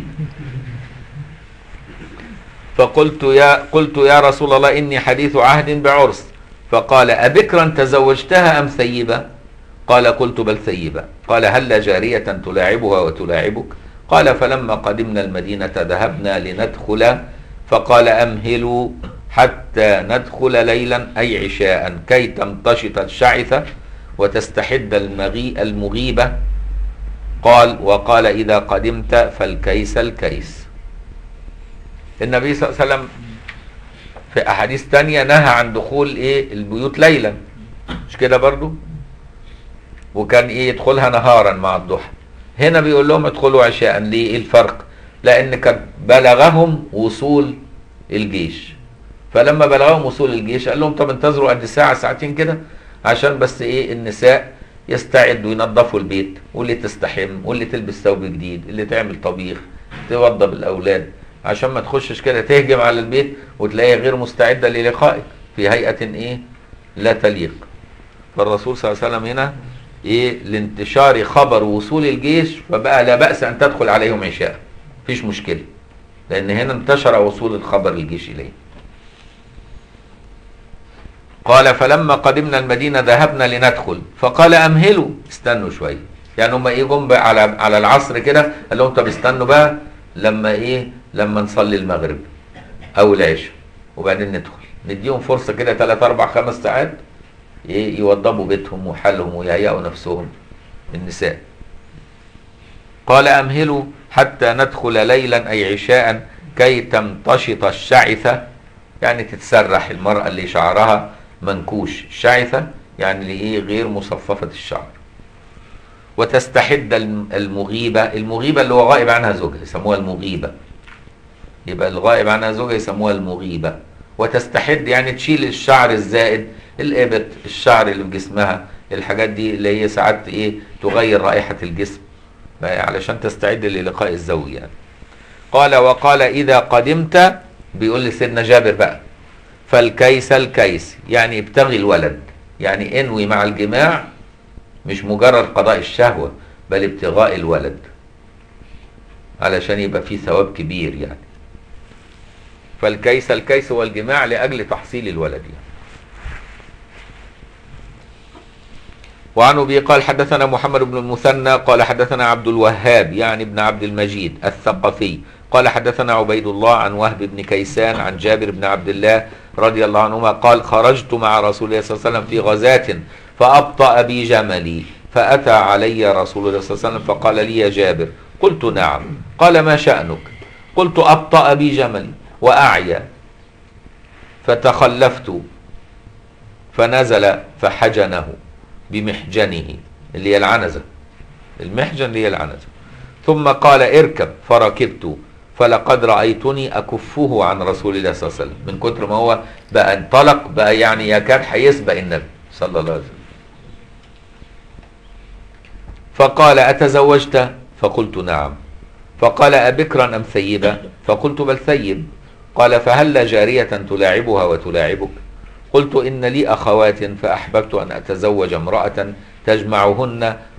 فقلت يا قلت يا رسول الله إني حديث عهد بعرس فقال أبكرا تزوجتها أم ثيبة قال قلت بل ثيبة قال هل جارية تلاعبها وتلاعبك قال فلما قدمنا المدينة ذهبنا لندخل فقال أمهلوا حتى ندخل ليلا أي عشاء كي تمتشط الشعثة وتستحد المغي المغيبة قال وقال إذا قدمت فالكيس الكيس النبي صلى الله عليه وسلم في احاديث تانية نهى عن دخول ايه البيوت ليلا مش كده برضو وكان ايه يدخلها نهارا مع الضحى هنا بيقول لهم ادخلوا عشاء ليه ايه الفرق لان كان بلغهم وصول الجيش فلما بلغهم وصول الجيش قال لهم طب انتظروا قد ساعة ساعتين كده عشان بس ايه النساء يستعدوا ينظفوا البيت واللي تستحم واللي تلبس ثوب جديد اللي تعمل طبيخ توضب الاولاد عشان ما تخشش كده تهجم على البيت وتلاقيها غير مستعدة للقائك في هيئة ايه لا تليق فالرسول صلى الله عليه وسلم هنا ايه لانتشار خبر وصول الجيش فبقى لا بأس ان تدخل عليهم عشاء مفيش مشكلة لان هنا انتشر وصول الخبر الجيش اليه قال فلما قدمنا المدينة ذهبنا لندخل فقال امهلوا استنوا شوية يعني هم ايه جم بقى على على العصر كده قال لهم طب استنوا بقى لما ايه لما نصلي المغرب او العشاء وبعدين ندخل نديهم فرصه كده 3 4 5 ساعات ايه يوضبوا بيتهم وحالهم ويهيئوا نفسهم النساء قال امهلوا حتى ندخل ليلا اي عشاء كي تمتشط الشعثه يعني تتسرح المراه اللي شعرها منكوش الشعثه يعني اللي ايه غير مصففه الشعر وتستحد الم- المغيبة المغيبة اللي هو غائب عنها زوجها يسموها المغيبة يبقى الغائب عنها زوجها يسموها المغيبة وتستحد يعني تشيل الشعر الزائد الإبط الشعر اللي في جسمها الحاجات دي اللي هي ساعات ايه تغير رائحة الجسم علشان تستعد للقاء الزوج يعني قال وقال إذا قدمت بيقول لسيدنا جابر بقى فالكيس الكيس يعني ابتغي الولد يعني انوي مع الجماع مش مجرد قضاء الشهوة بل ابتغاء الولد علشان يبقى فيه ثواب كبير يعني فالكيس الكيس هو الجماع لأجل تحصيل الولد يعني. وعن ابي قال حدثنا محمد بن المثنى قال حدثنا عبد الوهاب يعني ابن عبد المجيد الثقفي قال حدثنا عبيد الله عن وهب بن كيسان عن جابر بن عبد الله رضي الله عنهما قال خرجت مع رسول الله صلى الله عليه وسلم في غزاة فأبطأ بي جملي فأتى علي رسول الله صلى الله عليه وسلم فقال لي يا جابر قلت نعم قال ما شأنك قلت أبطأ بي جملي وأعيا فتخلفت فنزل فحجنه بمحجنه اللي هي العنزة المحجن اللي هي العنزة ثم قال اركب فركبت فلقد رأيتني أكفه عن رسول الله صلى الله عليه وسلم من كتر ما هو بقى انطلق بقى يعني يكاد هيسبق النبي صلى الله عليه وسلم فقال أتزوجت فقلت نعم فقال أبكرا أم ثيبا فقلت بل ثيب قال فهل جارية تلاعبها وتلاعبك قلت إن لي أخوات فأحببت أن أتزوج امرأة تجمعهن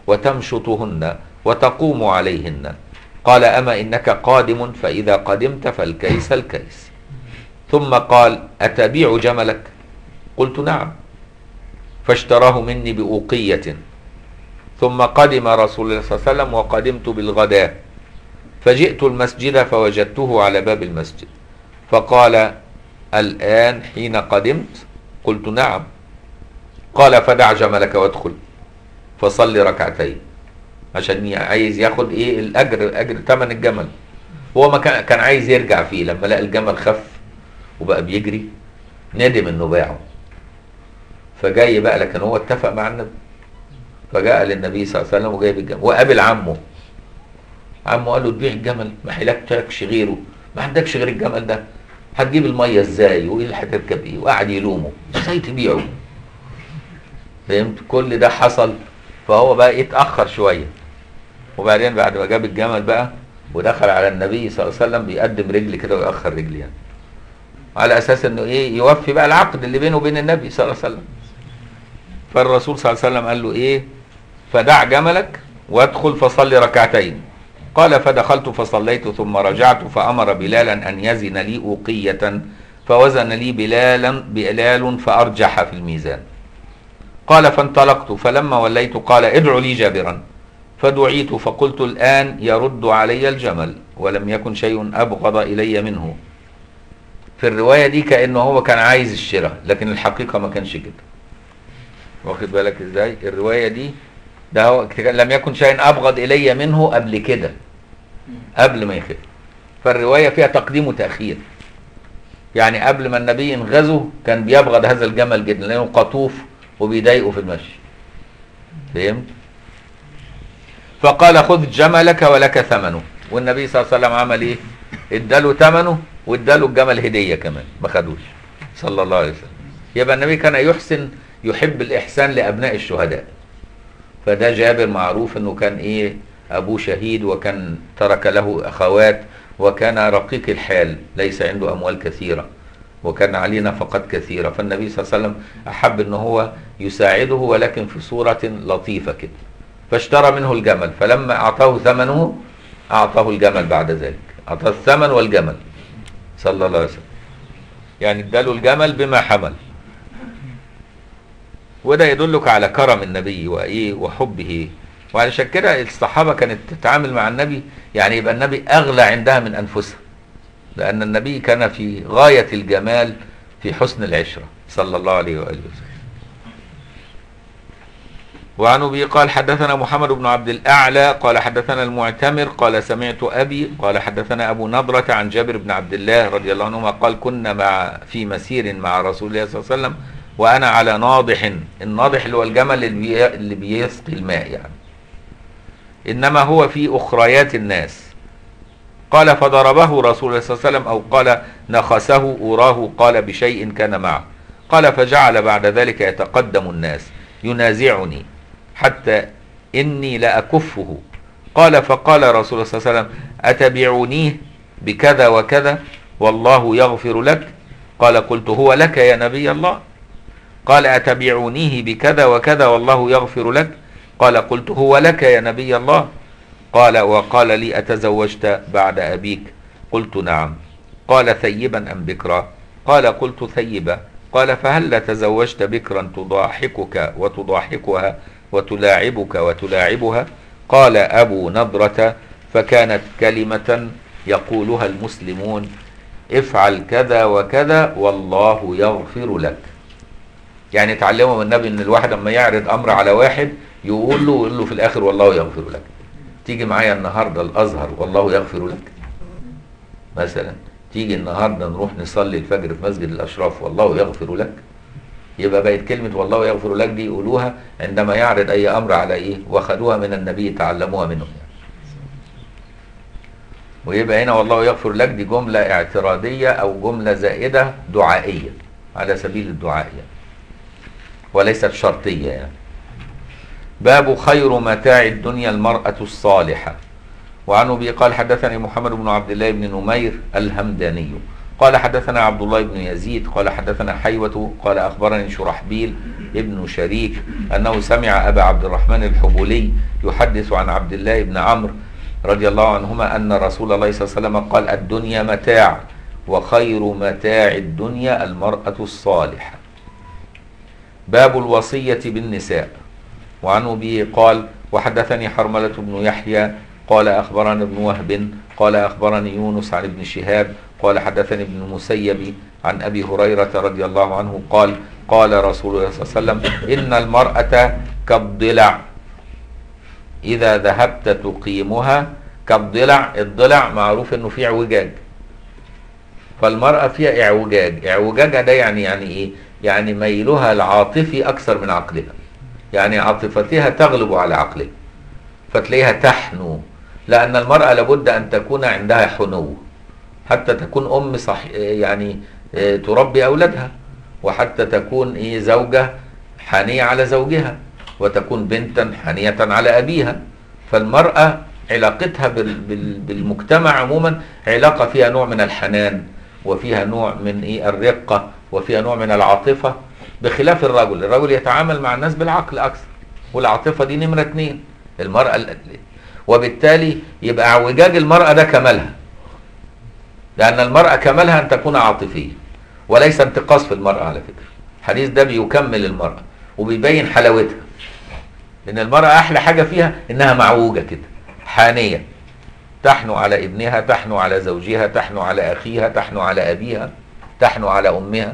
وتمشطهن وتقوم عليهن قال أما إنك قادم فإذا قدمت فالكيس الكيس ثم قال أتبيع جملك قلت نعم فاشتراه مني بأوقية ثم قدم رسول الله صلى الله عليه وسلم وقدمت بالغداء فجئت المسجد فوجدته على باب المسجد فقال الآن حين قدمت قلت نعم قال فدع جملك وادخل فصل ركعتين عشان عايز ياخد ايه الاجر اجر ثمن الجمل هو ما كان كان عايز يرجع فيه لما لقى الجمل خف وبقى بيجري ندم انه باعه فجاي بقى لكن هو اتفق مع النبي فجاء للنبي صلى الله عليه وسلم وجايب الجمل وقابل عمه عمه قال له تبيع الجمل ما حيلكش غيره ما عندكش غير الجمل ده هتجيب الميه ازاي وايه اللي هتركب ايه وقعد يلومه ازاي تبيعه فهمت كل ده حصل فهو بقى اتاخر شويه وبعدين بعد ما جاب الجمل بقى ودخل على النبي صلى الله عليه وسلم بيقدم رجل كده ويأخر رجل يعني على اساس انه ايه يوفي بقى العقد اللي بينه وبين النبي صلى الله عليه وسلم فالرسول صلى الله عليه وسلم قال له ايه فدع جملك وادخل فصلي ركعتين قال فدخلت فصليت ثم رجعت فامر بلالا ان يزن لي اوقيه فوزن لي بلالا بلال فارجح في الميزان قال فانطلقت فلما وليت قال ادع لي جابرا فدعيت فقلت الآن يرد علي الجمل ولم يكن شيء أبغض إلي منه في الرواية دي كأنه هو كان عايز الشراء لكن الحقيقة ما كانش كده واخد بالك ازاي الرواية دي ده هو لم يكن شيء أبغض إلي منه قبل كده قبل ما يخف فالرواية فيها تقديم وتأخير يعني قبل ما النبي ينغزه كان بيبغض هذا الجمل جدا لأنه قطوف وبيضايقه في المشي فهمت فقال خذ جملك ولك ثمنه والنبي صلى الله عليه وسلم عمل ايه اداله ثمنه واداله الجمل هديه كمان ما خدوش صلى الله عليه وسلم يبقى النبي كان يحسن يحب الاحسان لابناء الشهداء فده جابر معروف انه كان ايه ابوه شهيد وكان ترك له اخوات وكان رقيق الحال ليس عنده اموال كثيره وكان عليه نفقات كثيره فالنبي صلى الله عليه وسلم احب ان هو يساعده ولكن في صوره لطيفه كده فاشترى منه الجمل فلما اعطاه ثمنه اعطاه الجمل بعد ذلك اعطاه الثمن والجمل صلى الله عليه وسلم يعني اداله الجمل بما حمل وده يدلك على كرم النبي وايه وحبه وعلشان كده الصحابه كانت تتعامل مع النبي يعني يبقى النبي اغلى عندها من انفسها لان النبي كان في غايه الجمال في حسن العشره صلى الله عليه واله وسلم وعن ابي قال حدثنا محمد بن عبد الاعلى قال حدثنا المعتمر قال سمعت ابي قال حدثنا ابو نضره عن جابر بن عبد الله رضي الله عنهما قال كنا مع في مسير مع رسول الله صلى الله عليه وسلم وانا على ناضح الناضح اللي هو الجمل اللي, بي اللي بيسقي الماء يعني انما هو في اخريات الناس قال فضربه رسول الله صلى الله عليه وسلم او قال نخسه اراه قال بشيء كان معه قال فجعل بعد ذلك يتقدم الناس ينازعني حتى إني لأكفه قال فقال رسول الله صلى الله عليه وسلم أتبعنيه بكذا وكذا والله يغفر لك قال قلت هو لك يا نبي الله قال أتبعنيه بكذا وكذا والله يغفر لك قال قلت هو لك يا نبي الله قال وقال لي أتزوجت بعد أبيك قلت نعم قال ثيبا أم بكرا قال قلت ثيبا قال فهل تزوجت بكرا تضاحكك وتضاحكها وتلاعبك وتلاعبها قال أبو نضرة فكانت كلمة يقولها المسلمون افعل كذا وكذا والله يغفر لك يعني اتعلموا من النبي ان الواحد لما يعرض امر على واحد يقول له يقول له في الاخر والله يغفر لك تيجي معايا النهارده الازهر والله يغفر لك مثلا تيجي النهارده نروح نصلي الفجر في مسجد الاشراف والله يغفر لك يبقى بقت كلمة والله يغفر لك دي يقولوها عندما يعرض أي أمر على إيه وخدوها من النبي تعلموها منه يعني. ويبقى هنا والله يغفر لك دي جملة اعتراضية أو جملة زائدة دعائية على سبيل الدعاء يعني. وليست شرطية يعني. باب خير متاع الدنيا المرأة الصالحة وعن ابي قال حدثني محمد بن عبد الله بن نمير الهمداني قال حدثنا عبد الله بن يزيد قال حدثنا حيوة قال أخبرني شرحبيل ابن شريك أنه سمع أبا عبد الرحمن الحبولي يحدث عن عبد الله بن عمرو رضي الله عنهما أن رسول الله صلى الله عليه وسلم قال الدنيا متاع وخير متاع الدنيا المرأة الصالحة باب الوصية بالنساء وعنه به قال وحدثني حرملة بن يحيى قال أخبرنا ابن وهب قال أخبرني يونس عن ابن شهاب قال حدثني ابن المسيب عن أبي هريرة رضي الله عنه قال قال رسول الله صلى الله عليه وسلم إن المرأة كالضلع إذا ذهبت تقيمها كالضلع الضلع معروف إنه فيه اعوجاج فالمرأة فيها اعوجاج اعوجاجها ده يعني يعني إيه يعني ميلها العاطفي أكثر من عقلها يعني عاطفتها تغلب على عقلها فتلاقيها تحنو لأن المرأة لابد أن تكون عندها حنو حتى تكون أم صح يعني آه، تربي أولادها وحتى تكون إيه زوجة حانية على زوجها وتكون بنتا حانية على أبيها فالمرأة علاقتها بال- بال- بالمجتمع عموما علاقة فيها نوع من الحنان وفيها نوع من إيه الرقة وفيها نوع من العاطفة بخلاف الرجل الرجل يتعامل مع الناس بالعقل أكثر والعاطفة دي نمرة اتنين المرأة ال- وبالتالي يبقى اعوجاج المرأة ده كمالها لأن المرأة كمالها أن تكون عاطفية وليس انتقاص في المرأة على فكرة الحديث ده بيكمل المرأة وبيبين حلاوتها لأن المرأة أحلى حاجة فيها إنها معوجة كده حانية تحنو على ابنها تحنو على زوجها تحنو على أخيها تحنو على أبيها تحنو على أمها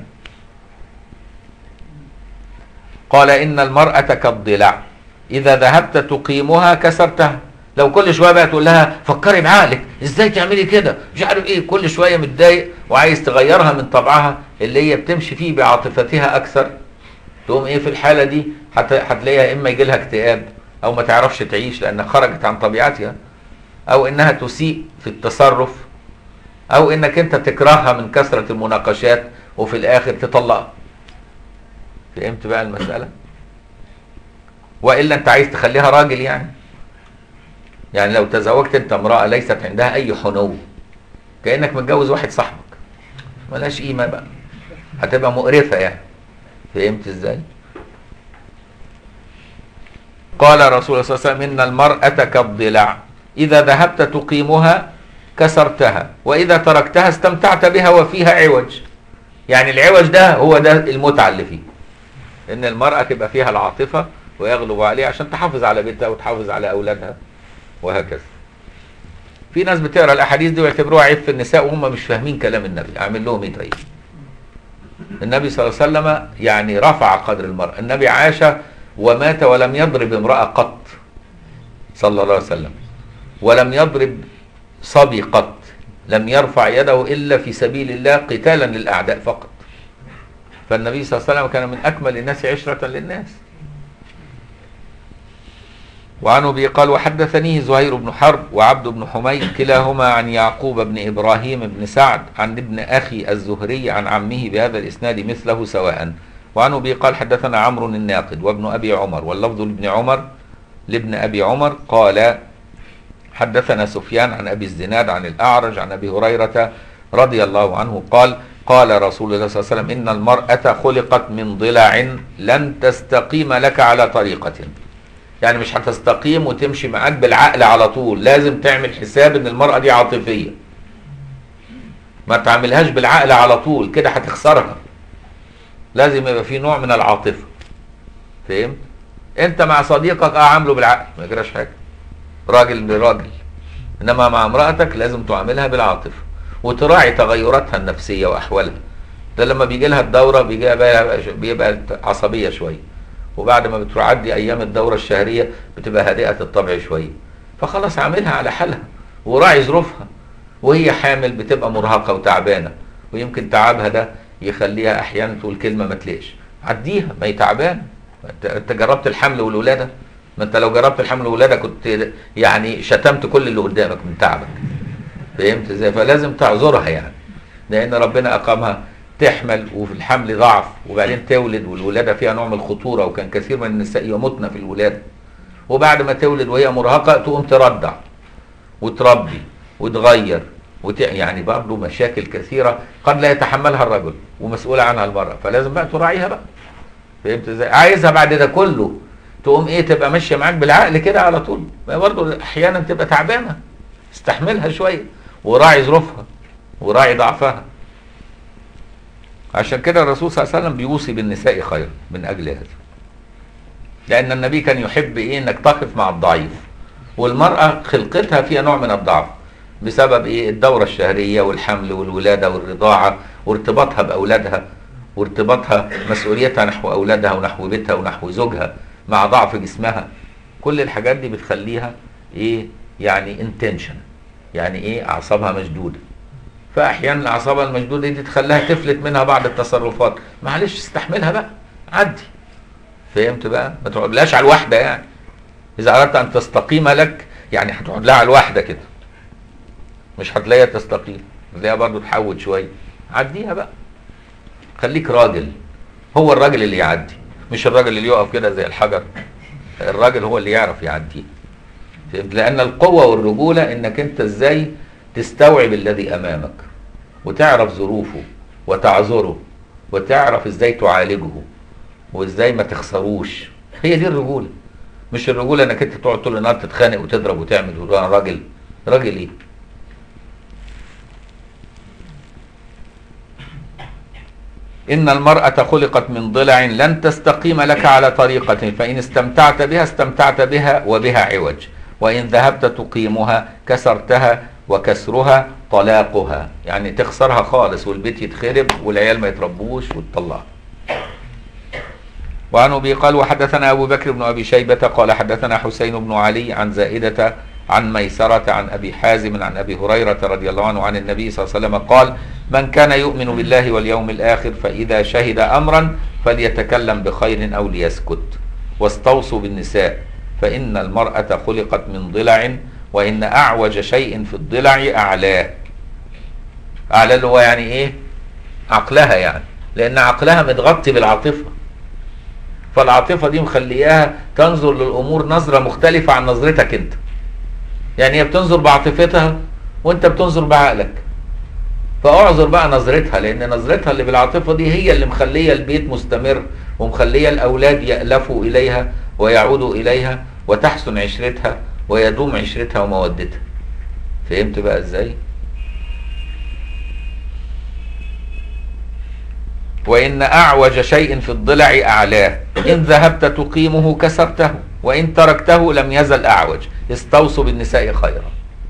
قال إن المرأة كالضلع إذا ذهبت تقيمها كسرتها لو كل شويه بقى تقول لها فكري بعقلك ازاي تعملي كده مش عارف ايه كل شويه متضايق وعايز تغيرها من طبعها اللي هي بتمشي فيه بعاطفتها اكثر تقوم ايه في الحاله دي هت- هتلاقيها اما يجي لها اكتئاب او ما تعرفش تعيش لانها خرجت عن طبيعتها او انها تسيء في التصرف او انك انت تكرهها من كثره المناقشات وفي الاخر تطلقها فهمت بقى المساله والا انت عايز تخليها راجل يعني يعني لو تزوجت انت امراه ليست عندها اي حنو كانك متجوز واحد صاحبك ملهاش قيمه بقى هتبقى مقرفه يعني فهمت ازاي قال رسول الله صلى الله عليه وسلم ان المراه كالضلع اذا ذهبت تقيمها كسرتها واذا تركتها استمتعت بها وفيها عوج يعني العوج ده هو ده المتعه اللي فيه ان المراه تبقى فيها العاطفه ويغلب عليها عشان تحافظ على بيتها وتحافظ على اولادها وهكذا في ناس بتقرا الاحاديث دي ويعتبروها عيب في النساء وهم مش فاهمين كلام النبي اعمل لهم ايه طيب النبي صلى الله عليه وسلم يعني رفع قدر المرأة النبي عاش ومات ولم يضرب امرأة قط صلى الله عليه وسلم ولم يضرب صبي قط لم يرفع يده إلا في سبيل الله قتالا للأعداء فقط فالنبي صلى الله عليه وسلم كان من أكمل الناس عشرة للناس وعن ابي قال وحدثنيه زهير بن حرب وعبد بن حميد كلاهما عن يعقوب بن ابراهيم بن سعد عن ابن اخي الزهري عن عمه بهذا الاسناد مثله سواء وعن ابي قال حدثنا عمرو الناقد وابن ابي عمر واللفظ لابن عمر لابن ابي عمر قال حدثنا سفيان عن ابي الزناد عن الاعرج عن ابي هريره رضي الله عنه قال قال رسول الله صلى الله عليه وسلم ان المراه خلقت من ضلع لن تستقيم لك على طريقه يعني مش هتستقيم وتمشي معاك بالعقل على طول لازم تعمل حساب ان المرأة دي عاطفية ما تعملهاش بالعقل على طول كده هتخسرها لازم يبقى في نوع من العاطفة فهمت انت مع صديقك اه عامله بالعقل ما يجراش حاجة راجل لراجل انما مع امرأتك لازم تعاملها بالعاطفة وتراعي تغيراتها النفسية واحوالها ده لما بيجي لها الدورة بيجي بقى بيبقى عصبية شوية وبعد ما بتعدي ايام الدوره الشهريه بتبقى هادئه الطبع شويه فخلاص عاملها على حالها وراعي ظروفها وهي حامل بتبقى مرهقه وتعبانه ويمكن تعبها ده يخليها احيانا تقول كلمه ما تليش عديها ما هي تعبانه انت انت جربت الحمل والولاده ما انت لو جربت الحمل والولاده كنت يعني شتمت كل اللي قدامك من تعبك فهمت ازاي فلازم تعذرها يعني لان ربنا اقامها تحمل وفي الحمل ضعف وبعدين تولد والولاده فيها نوع من الخطوره وكان كثير من النساء يموتن في الولاده وبعد ما تولد وهي مرهقه تقوم ترضع وتربي وتغير وت... يعني برضه مشاكل كثيره قد لا يتحملها الرجل ومسؤوله عنها المراه فلازم بقى تراعيها بقى فهمت ازاي عايزها بعد ده كله تقوم ايه تبقى ماشيه معاك بالعقل كده على طول ما برضه احيانا تبقى تعبانه استحملها شويه وراعي ظروفها وراعي ضعفها عشان كده الرسول صلى الله عليه وسلم بيوصي بالنساء خيرا من اجل هذا لان النبي كان يحب ايه انك تقف مع الضعيف والمراه خلقتها فيها نوع من الضعف بسبب ايه الدوره الشهريه والحمل والولاده والرضاعه وارتباطها باولادها وارتباطها مسؤوليتها نحو اولادها ونحو بيتها ونحو زوجها مع ضعف جسمها كل الحاجات دي بتخليها ايه يعني انتنشن يعني ايه اعصابها مشدوده فاحيانا اعصابها المشدوده دي تخليها تفلت منها بعض التصرفات معلش استحملها بقى عدي فهمت بقى ما تقعدلاش على الواحده يعني اذا اردت ان تستقيم لك يعني هتقعد لها على الواحده كده مش هتلاقيها تستقيم هتلاقيها برضه تحود شويه عديها بقى خليك راجل هو الراجل اللي يعدي مش الراجل اللي يقف كده زي الحجر الراجل هو اللي يعرف يعديه فهمت لان القوه والرجوله انك انت ازاي تستوعب الذي امامك وتعرف ظروفه وتعذره وتعرف ازاي تعالجه وازاي ما تخسروش هي دي الرجوله مش الرجوله انك انت تقعد طول النهار تتخانق وتضرب وتعمل وتقول انا راجل راجل ايه إن المرأة خلقت من ضلع لن تستقيم لك على طريقة فإن استمتعت بها استمتعت بها وبها عوج وإن ذهبت تقيمها كسرتها وكسرها طلاقها يعني تخسرها خالص والبيت يتخرب والعيال ما يتربوش وتطلعها وعن ابي قال وحدثنا ابو بكر بن ابي شيبه قال حدثنا حسين بن علي عن زائده عن ميسره عن ابي حازم عن ابي هريره رضي الله عنه عن النبي صلى الله عليه وسلم قال من كان يؤمن بالله واليوم الاخر فاذا شهد امرا فليتكلم بخير او ليسكت واستوصوا بالنساء فان المراه خلقت من ضلع وان اعوج شيء في الضلع اعلاه اعلاه اللي هو يعني ايه عقلها يعني لان عقلها متغطي بالعاطفه فالعاطفه دي مخلياها تنظر للامور نظره مختلفه عن نظرتك انت يعني هي بتنظر بعاطفتها وانت بتنظر بعقلك فاعذر بقى نظرتها لان نظرتها اللي بالعاطفه دي هي اللي مخليه البيت مستمر ومخليه الاولاد يالفوا اليها ويعودوا اليها وتحسن عشرتها ويدوم عشرتها ومودتها فهمت بقى ازاي وإن أعوج شيء في الضلع أعلاه إن ذهبت تقيمه كسرته وإن تركته لم يزل أعوج استوصوا بالنساء خيرا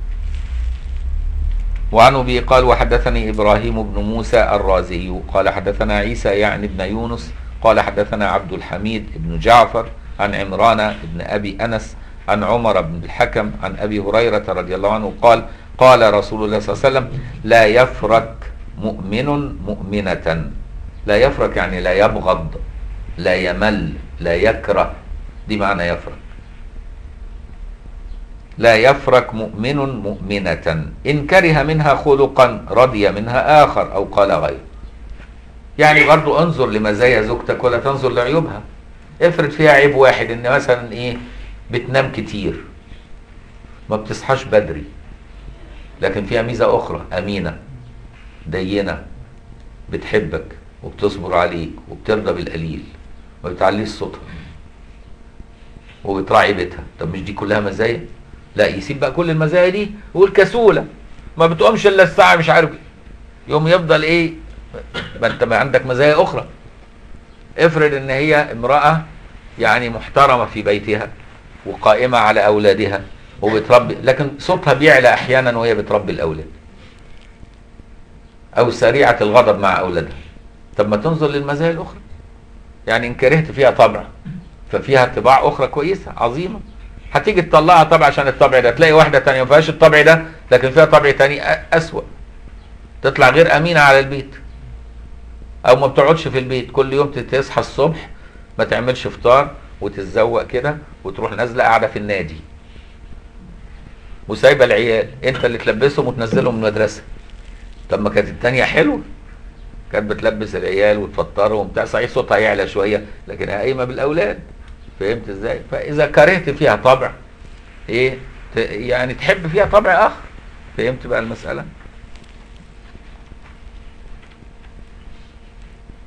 وعن أبي قال وحدثني إبراهيم بن موسى الرازي قال حدثنا عيسى يعني بن يونس قال حدثنا عبد الحميد بن جعفر عن عمران بن أبي أنس عن عمر بن الحكم عن أبي هريرة رضي الله عنه قال قال رسول الله صلى الله عليه وسلم لا يفرك مؤمن مؤمنة لا يفرك يعني لا يبغض لا يمل لا يكره دي معنى يفرك لا يفرك مؤمن مؤمنة إن كره منها خلقا رضي منها آخر أو قال غير يعني برضو انظر لمزايا زوجتك ولا تنظر لعيوبها افرض فيها عيب واحد ان مثلا ايه بتنام كتير ما بتصحاش بدري لكن فيها ميزة أخرى أمينة دينة بتحبك وبتصبر عليك وبترضى بالقليل ما بتعليش صوتها وبتراعي بيتها طب مش دي كلها مزايا لا يسيب بقى كل المزايا دي ويقول كسوله ما بتقومش الا الساعه مش عارف يوم يفضل ايه ما انت ما عندك مزايا اخرى افرض ان هي امراه يعني محترمه في بيتها وقائمه على اولادها وبتربي لكن صوتها بيعلى احيانا وهي بتربي الاولاد او سريعه الغضب مع اولادها طب ما تنظر للمزايا الاخرى يعني ان كرهت فيها طبع ففيها طباع اخرى كويسه عظيمه هتيجي تطلعها طبع عشان الطبع ده تلاقي واحده تانية ما فيهاش الطبع ده لكن فيها طبع تاني اسوأ تطلع غير امينه على البيت او ما بتقعدش في البيت كل يوم تصحى الصبح ما تعملش فطار وتتزوق كده وتروح نازله قاعده في النادي وسايبه العيال انت اللي تلبسهم وتنزلهم من المدرسه طب ما كانت التانية حلوه كانت بتلبس العيال وتفطرهم بتاع صحيح صوتها يعلى شويه لكن هي قايمه بالاولاد فهمت ازاي؟ فاذا كرهت فيها طبع ايه ت- يعني تحب فيها طبع اخر فهمت بقى المساله؟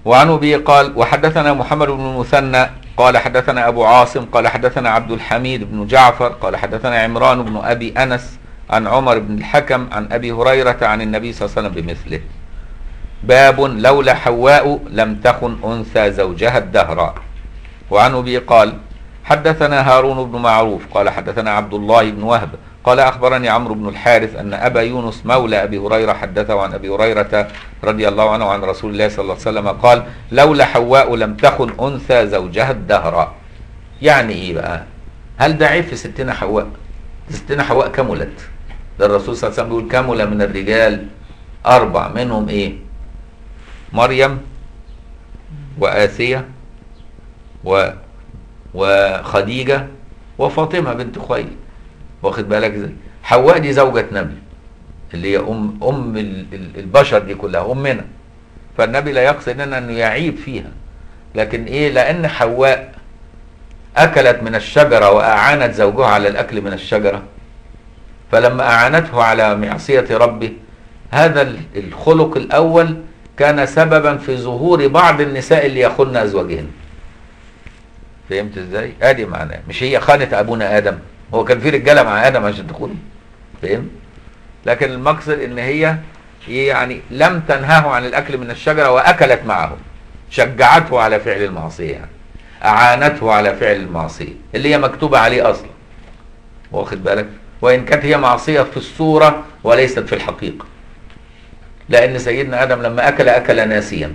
وعن ابي قال وحدثنا محمد بن المثنى قال حدثنا ابو عاصم قال حدثنا عبد الحميد بن جعفر قال حدثنا عمران بن ابي انس عن عمر بن الحكم عن ابي هريره عن النبي صلى الله عليه وسلم بمثله باب لولا حواء لم تخن انثى زوجها الدهر وعن ابي قال حدثنا هارون بن معروف قال حدثنا عبد الله بن وهب قال اخبرني عمرو بن الحارث ان ابا يونس مولى ابي هريره حدثه عن ابي هريره رضي الله عنه عن رسول الله صلى الله عليه وسلم قال لولا حواء لم تخن انثى زوجها الدهر يعني ايه بقى هل ده عيب في ستنا حواء ستنا حواء كملت ده الرسول صلى الله عليه وسلم بيقول كمل من الرجال اربع منهم ايه مريم وآسية و وخديجة وفاطمة بنت خويلد واخد بالك ازاي حواء دي زوجة نبي اللي هي ام ام ال- ال- البشر دي كلها امنا فالنبي لا يقصد لنا انه يعيب فيها لكن ايه لان حواء اكلت من الشجرة واعانت زوجها على الاكل من الشجرة فلما اعانته على معصية ربه هذا ال- الخلق الاول كان سببا في ظهور بعض النساء اللي يخن ازواجهن فهمت ازاي ادي معناه مش هي خانت ابونا ادم هو كان في رجاله مع ادم عشان تخون فاهم لكن المقصد ان هي يعني لم تنهه عن الاكل من الشجره واكلت معه شجعته على فعل المعصيه يعني اعانته على فعل المعصيه اللي هي مكتوبه عليه اصلا واخد بالك وان كانت هي معصيه في الصوره وليست في الحقيقه لان سيدنا ادم لما اكل اكل ناسيا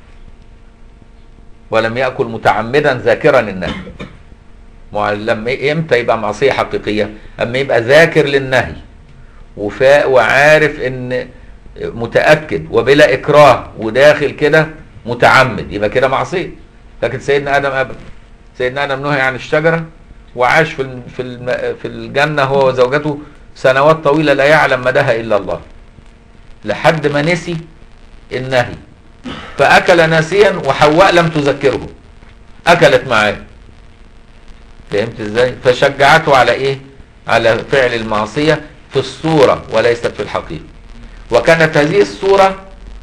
ولم ياكل متعمدا ذاكرا النهي مع- لما امتى يبقى معصيه حقيقيه اما يبقى ذاكر للنهي وفاء وعارف ان متاكد وبلا اكراه وداخل كده متعمد يبقى كده معصيه لكن سيدنا ادم ابدا سيدنا ادم نهي عن الشجره وعاش في الم- في الم- في الجنه هو وزوجته سنوات طويله لا يعلم مداها الا الله لحد ما نسي النهي فأكل ناسيا وحواء لم تذكره أكلت معاه فهمت ازاي فشجعته على ايه على فعل المعصية في الصورة وليست في الحقيقة وكانت هذه الصورة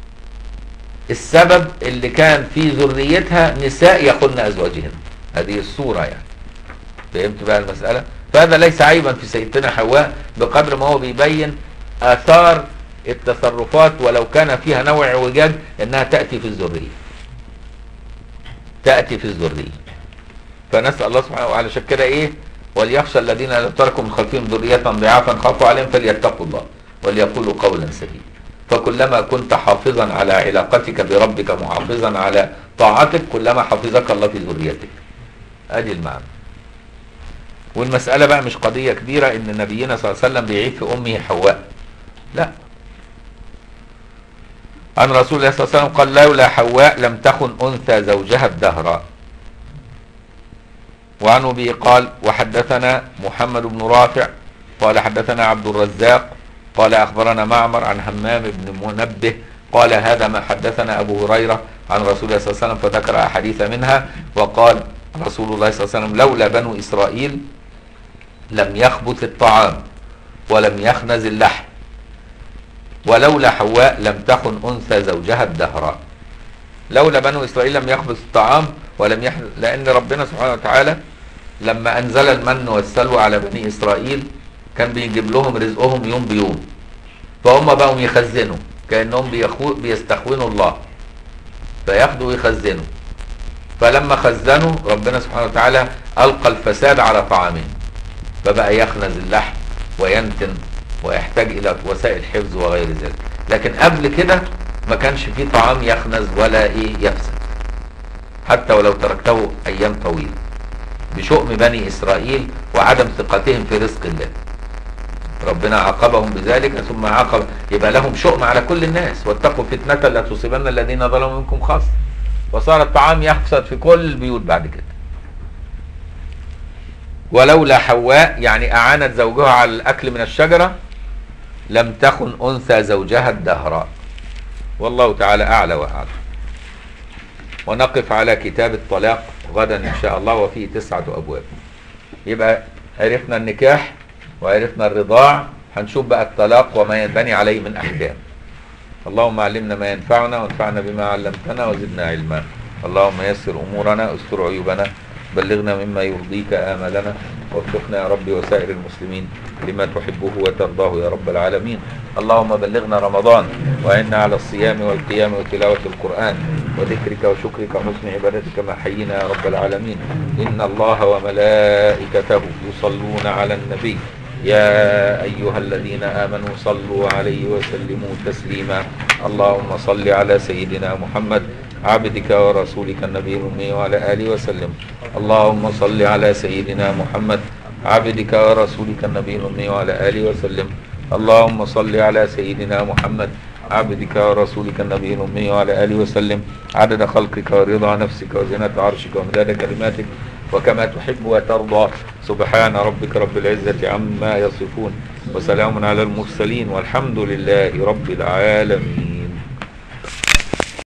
السبب اللي كان في ذريتها نساء يخن أزواجهن هذه الصورة يعني فهمت بقى المسألة فهذا ليس عيبا في سيدتنا حواء بقدر ما هو بيبين آثار التصرفات ولو كان فيها نوع اعوجاج انها تأتي في الذرية تأتي في الذرية فنسأل الله سبحانه وتعالى عشان كده ايه وليخشى الذين لو تركوا من خلفهم ذرية ضعافا خافوا عليهم فليتقوا الله وليقولوا قولا سديدا فكلما كنت حافظا على علاقتك بربك محافظا على طاعتك كلما حفظك الله في ذريتك ادي المعنى والمسألة بقى مش قضية كبيرة ان نبينا صلى الله عليه وسلم بيعيب في امه حواء لا عن رسول الله صلى الله عليه وسلم قال لولا حواء لم تخن انثى زوجها الدهر وعن ابي قال وحدثنا محمد بن رافع قال حدثنا عبد الرزاق قال اخبرنا معمر عن همام بن منبه قال هذا ما حدثنا ابو هريره عن رسول الله صلى الله عليه وسلم فذكر احاديث منها وقال رسول الله صلى الله عليه وسلم لولا بنو اسرائيل لم يخبث الطعام ولم يخنز اللحم ولولا حواء لم تخن انثى زوجها الدهر لولا بنو اسرائيل لم يخبث الطعام ولم يحدث لان ربنا سبحانه وتعالى لما انزل المن والسلوى على بني اسرائيل كان بيجيب لهم رزقهم يوم بيوم فهم بقوا يخزنوا كانهم بيخو بيستخونوا الله فياخدوا ويخزنوا فلما خزنوا ربنا سبحانه وتعالى القى الفساد على طعامهم فبقى يخنز اللحم وينتن ويحتاج الى وسائل حفظ وغير ذلك لكن قبل كده ما كانش فيه طعام يخنز ولا ايه يفسد حتى ولو تركته ايام طويله بشؤم بني اسرائيل وعدم ثقتهم في رزق الله ربنا عاقبهم بذلك ثم عاقب يبقى لهم شؤم على كل الناس واتقوا فتنة لا تصيبن الذين ظلموا منكم خاصة وصار الطعام يفسد في كل البيوت بعد كده ولولا حواء يعني أعانت زوجها على الأكل من الشجرة لم تخن أنثى زوجها الدهر والله تعالى أعلى وأعلم ونقف على كتاب الطلاق غدا إن شاء الله وفيه تسعة أبواب يبقى عرفنا النكاح وعرفنا الرضاع هنشوف بقى الطلاق وما ينبني عليه من أحكام اللهم علمنا ما ينفعنا وانفعنا بما علمتنا وزدنا علما اللهم يسر أمورنا استر عيوبنا بلغنا مما يرضيك آملنا وفقنا يا رب وسائر المسلمين لما تحبه وترضاه يا رب العالمين اللهم بلغنا رمضان وإنا على الصيام والقيام وتلاوة القرآن وذكرك وشكرك وحسن عبادتك ما حيينا يا رب العالمين إن الله وملائكته يصلون على النبي يا أيها الذين آمنوا صلوا عليه وسلموا تسليما اللهم صل على سيدنا محمد عبدك ورسولك النبي الأمي وعلى آله وسلم اللهم صل على سيدنا محمد عبدك ورسولك النبي الأمي وعلى آله وسلم اللهم صل على سيدنا محمد عبدك ورسولك النبي الأمي وعلى آله وسلم عدد خلقك ورضا نفسك وزنة عرشك ومداد كلماتك وكما تحب وترضى سبحان ربك رب العزة عما يصفون وسلام على المرسلين والحمد لله رب العالمين